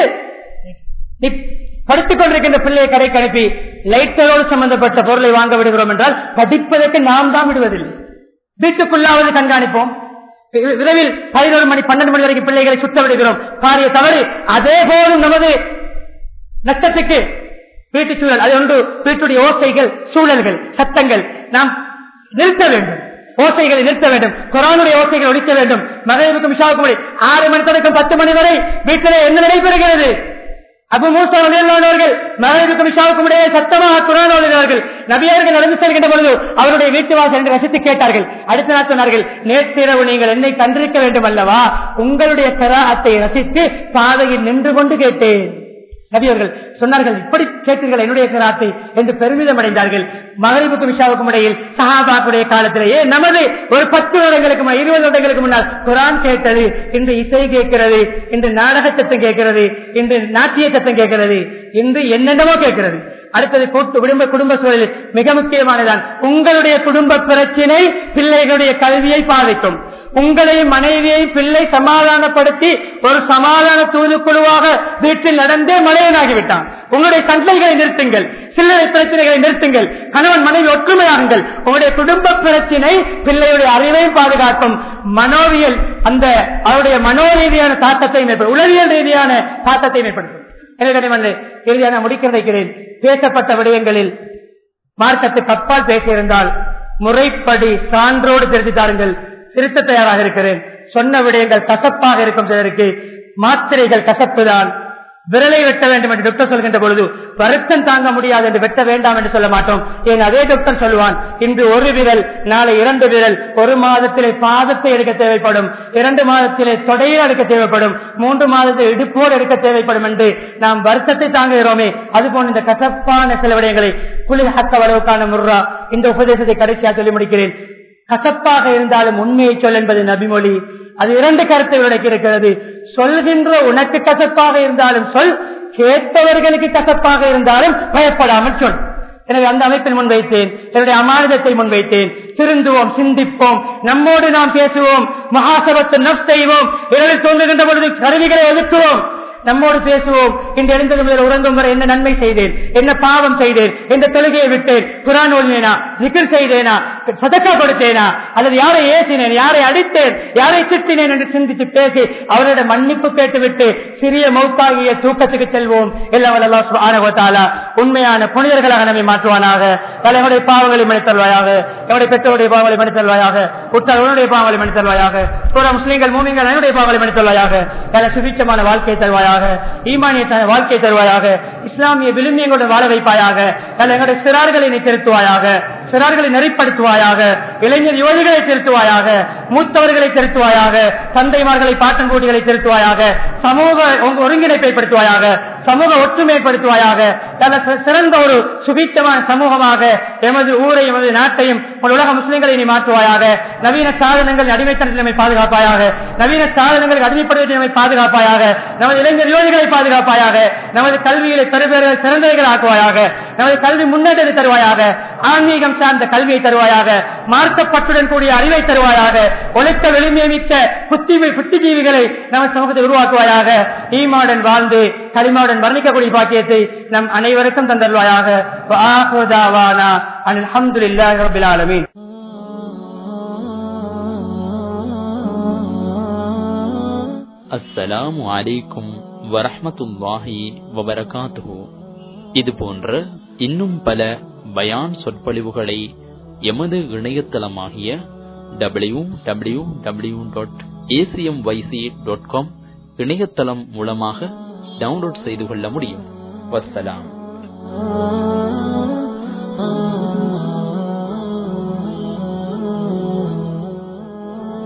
நீ படித்துக் கொண்டிருக்கின்ற பிள்ளையை கடைக்கு அனுப்பி லைட்டரோடு சம்பந்தப்பட்ட பொருளை வாங்க விடுகிறோம் என்றால் படிப்பதற்கு நாம் தான் விடுவதில்லை வீட்டுக்குள்ளாவது கண்காணிப்போம் வி- விரைவில் பதினோரு மணி பன்னெண்டு மணி வரைக்கும் பிள்ளைகளை சுத்த விடுகிறோம் காரிய தவறு அதே போலும் நமது நஷ்டத்துக்கு வீட்டு சூழல் அது ஒன்று வீட்டுடைய ஓசைகள் சூழல்கள் சத்தங்கள் நாம் நிறுத்த வேண்டும் ஓசைகளை நிறுத்த வேண்டும் குரானுடைய ஓசைகளை ஒழிக்க வேண்டும் மகளிருக்கும் விஷாவுக்கும் ஆறு மணி தொடக்கம் பத்து மணி வரை வீட்டிலே என்ன நடைபெறுகிறது அபு மூசா அவர்கள் மகளிருக்கும் விஷாவுக்கும் இடையே சத்தமாக குரான் ஓதினார்கள் நபியர்கள் நடந்து செல்கின்ற பொழுது அவருடைய வீட்டு வாசல் என்று ரசித்து கேட்டார்கள் அடுத்த நாள் சொன்னார்கள் நேற்றிரவு நீங்கள் என்னை கண்டிருக்க வேண்டும் அல்லவா உங்களுடைய கராத்தை ரசித்து பாதையில் நின்று கொண்டு கேட்டேன் நபியர்கள் சொன்னார்கள் இப்படி கேட்டீர்கள் என்னுடைய கிராத்தை என்று பெருமிதம் அடைந்தார்கள் மகளிருக்கும் விஷாவுக்கும் இடையில் சஹாபாக்குடைய காலத்திலேயே நமது ஒரு பத்து வருடங்களுக்கு முன்னால், இருபது வருடங்களுக்கு முன்னால் குரான் கேட்டது இன்று இசை கேட்கிறது இன்று நாடக சத்தம் கேட்கிறது இன்று நாட்டிய சத்தம் கேட்கிறது இன்று என்னென்னமோ கேட்கிறது அடுத்தது கூட்டு குடும்ப குடும்ப சூழலில் மிக முக்கியமானதான் உங்களுடைய குடும்ப பிரச்சினை பிள்ளைகளுடைய கல்வியை பாதிக்கும் உங்களையும் மனைவியை பிள்ளை சமாதானப்படுத்தி ஒரு சமாதான தூதுக்குழுவாக வீட்டில் நடந்தே மலையனாகிவிட்டான் உங்களுடைய சண்டைகளை நிறுத்துங்கள் சில்லறை பிரச்சனைகளை நிறுத்துங்கள் கணவன் மனைவி ஒற்றுமையாகுங்கள் உங்களுடைய குடும்ப பிரச்சனை பிள்ளையுடைய அறிவையும் பாதுகாக்கும் மனோவியல் அந்த அவருடைய மனோரீதியான தாக்கத்தை ஏற்படுத்தும் உளவியல் ரீதியான தாக்கத்தை ஏற்படுத்தும் எனவே வந்து இறுதியாக முடிக்க நினைக்கிறேன் பேசப்பட்ட விடயங்களில் மார்க்கத்துக்கு அப்பால் பேசியிருந்தால் முறைப்படி சான்றோடு திருத்தி தாருங்கள் திருத்த தயாராக இருக்கிறேன் சொன்ன விடயங்கள் கசப்பாக இருக்கும் சிலருக்கு மாத்திரைகள் கசப்புதான் விரலை வெட்ட வேண்டும் என்று டாக்டர் சொல்கின்ற பொழுது வருத்தம் தாங்க முடியாது என்று வெட்ட வேண்டாம் என்று சொல்ல மாட்டோம் ஏன் அதே டாக்டர் சொல்லுவான் இன்று ஒரு விரல் நாளை இரண்டு விரல் ஒரு மாதத்திலே பாதத்தை எடுக்க தேவைப்படும் இரண்டு மாதத்திலே தொடையை எடுக்க தேவைப்படும் மூன்று மாதத்தில் இடுப்போடு எடுக்க தேவைப்படும் என்று நாம் வருத்தத்தை தாங்குகிறோமே அதுபோன்ற இந்த கசப்பான சில விடயங்களை குளிர் ஹக்க வரவுக்கான முர்ரா இந்த உபதேசத்தை கடைசியாக சொல்லி முடிக்கிறேன் கசப்பாக இருந்தாலும் உண்மையை சொல் என்பது நபிமொழி அது இரண்டு கருத்தை விளக்கி இருக்கிறது சொல்கின்ற உனக்கு கசப்பாக இருந்தாலும் சொல் கேட்டவர்களுக்கு கசப்பாக இருந்தாலும் பயப்படாமல் சொல் எனவே அந்த அமைப்பில் முன்வைத்தேன் என்னுடைய அமானிதத்தை முன்வைத்தேன் திருந்துவோம் சிந்திப்போம் நம்மோடு நாம் பேசுவோம் மகாசபத்து நப் செய்வோம் இரவில் தோன்றுகின்ற பொழுது கருவிகளை ஒதுக்குவோம் நம்மோடு பேசுவோம் இன்று எழுந்தது முதல் உறங்கும் வரை என்ன நன்மை செய்தேன் என்ன பாவம் செய்தேன் எந்த தொழுகையை விட்டேன் குரான் ஓடினேனா நிக்கல் செய்தேனா சதக்கா கொடுத்தேனா அல்லது யாரை ஏசினேன் யாரை அடித்தேன் யாரை திட்டினேன் என்று சிந்தித்து பேசி அவரோட மன்னிப்பு கேட்டுவிட்டு சிறிய மௌத்தாகிய தூக்கத்துக்கு செல்வோம் எல்லாம் உண்மையான புனிதர்களாக நம்மை மாற்றுவானாக தலைவருடைய பாவங்களை மன்னித்தல்வாயாக என்னுடைய பெற்றோருடைய பாவங்களை மன்னித்தல்வாயாக உற்றவருடைய பாவங்களை மன்னித்தல்வாயாக புற முஸ்லீம்கள் மூமிங்கள் என்னுடைய பாவங்களை மன்னித்தல்வாயாக பல சுபிச்சமான வாழ்க்கையை தருவாயாக ஈமானிய வாழ்க்கையை தருவாயாக இஸ்லாமிய விழுமியங்களுடன் வாழ வைப்பாயாக நல்ல எங்களுடைய சிறார்களை நீ திருத்துவாயாக சிறார்களை நெறிப்படுத்துவாயாக இளைஞர் யுவதிகளை திருத்துவாயாக மூத்தவர்களை திருத்துவாயாக தந்தைமார்களை பாட்டன்கூட்டிகளை திருத்துவாயாக சமூக ஒருங்கிணைப்பை படுத்துவாயாக சமூக ஒற்றுமைப்படுத்துவாயாக நல்ல சிறந்த ஒரு சுபீட்சமான சமூகமாக எமது ஊரை எமது நாட்டையும் உலக முஸ்லிம்களை நீ மாற்றுவாயாக நவீன சாதனங்கள் அடிமைத்தனத்தில் நம்மை பாதுகாப்பாயாக நவீன சாதனங்களுக்கு அடிமைப்படுவதை நம்மை பாதுகாப்பாயாக நமது இளைஞர் யுவதிகளை பாதுகாப்பாயாக நமது கல்வியிலே பெருபேறுகள் சிறந்தவைகள் ஆக்குவாயாக நமது கல்வி முன்னேற்றத்தை தருவாயாக ஆன்மீகம் சார்ந்த கல்வியை தருவாயாக மார்க்கப்பட்டுடன் கூடிய அறிவை தருவாயாக ஒழுக்க வெளிமேமிக்க புத்தி புத்திஜீவிகளை நம்ம சமூகத்தை உருவாக்குவாயாக ஈமாவுடன் வாழ்ந்து களிமாவுடன் வர்ணிக்கக்கூடிய பாக்கியத்தை நம் அனைவருக்கும் தந்தருவாயாக அல்ஹம்துலில்லாஹி ரப்பில் ஆலமீன் அஸ்ஸலாமு அலைக்கும் வரஹ்மத்துல்லாஹி வபரகாத்துஹு இது போன்ற இன்னும் பல பயான் சொற்பொழிவுகளை எமது இணையதளமாகிய W W W dot ACM YC dot com இணையதளம் மூலமாக டவுன்லோட் செய்து கொள்ள முடியும் வஸ்ஸலாம்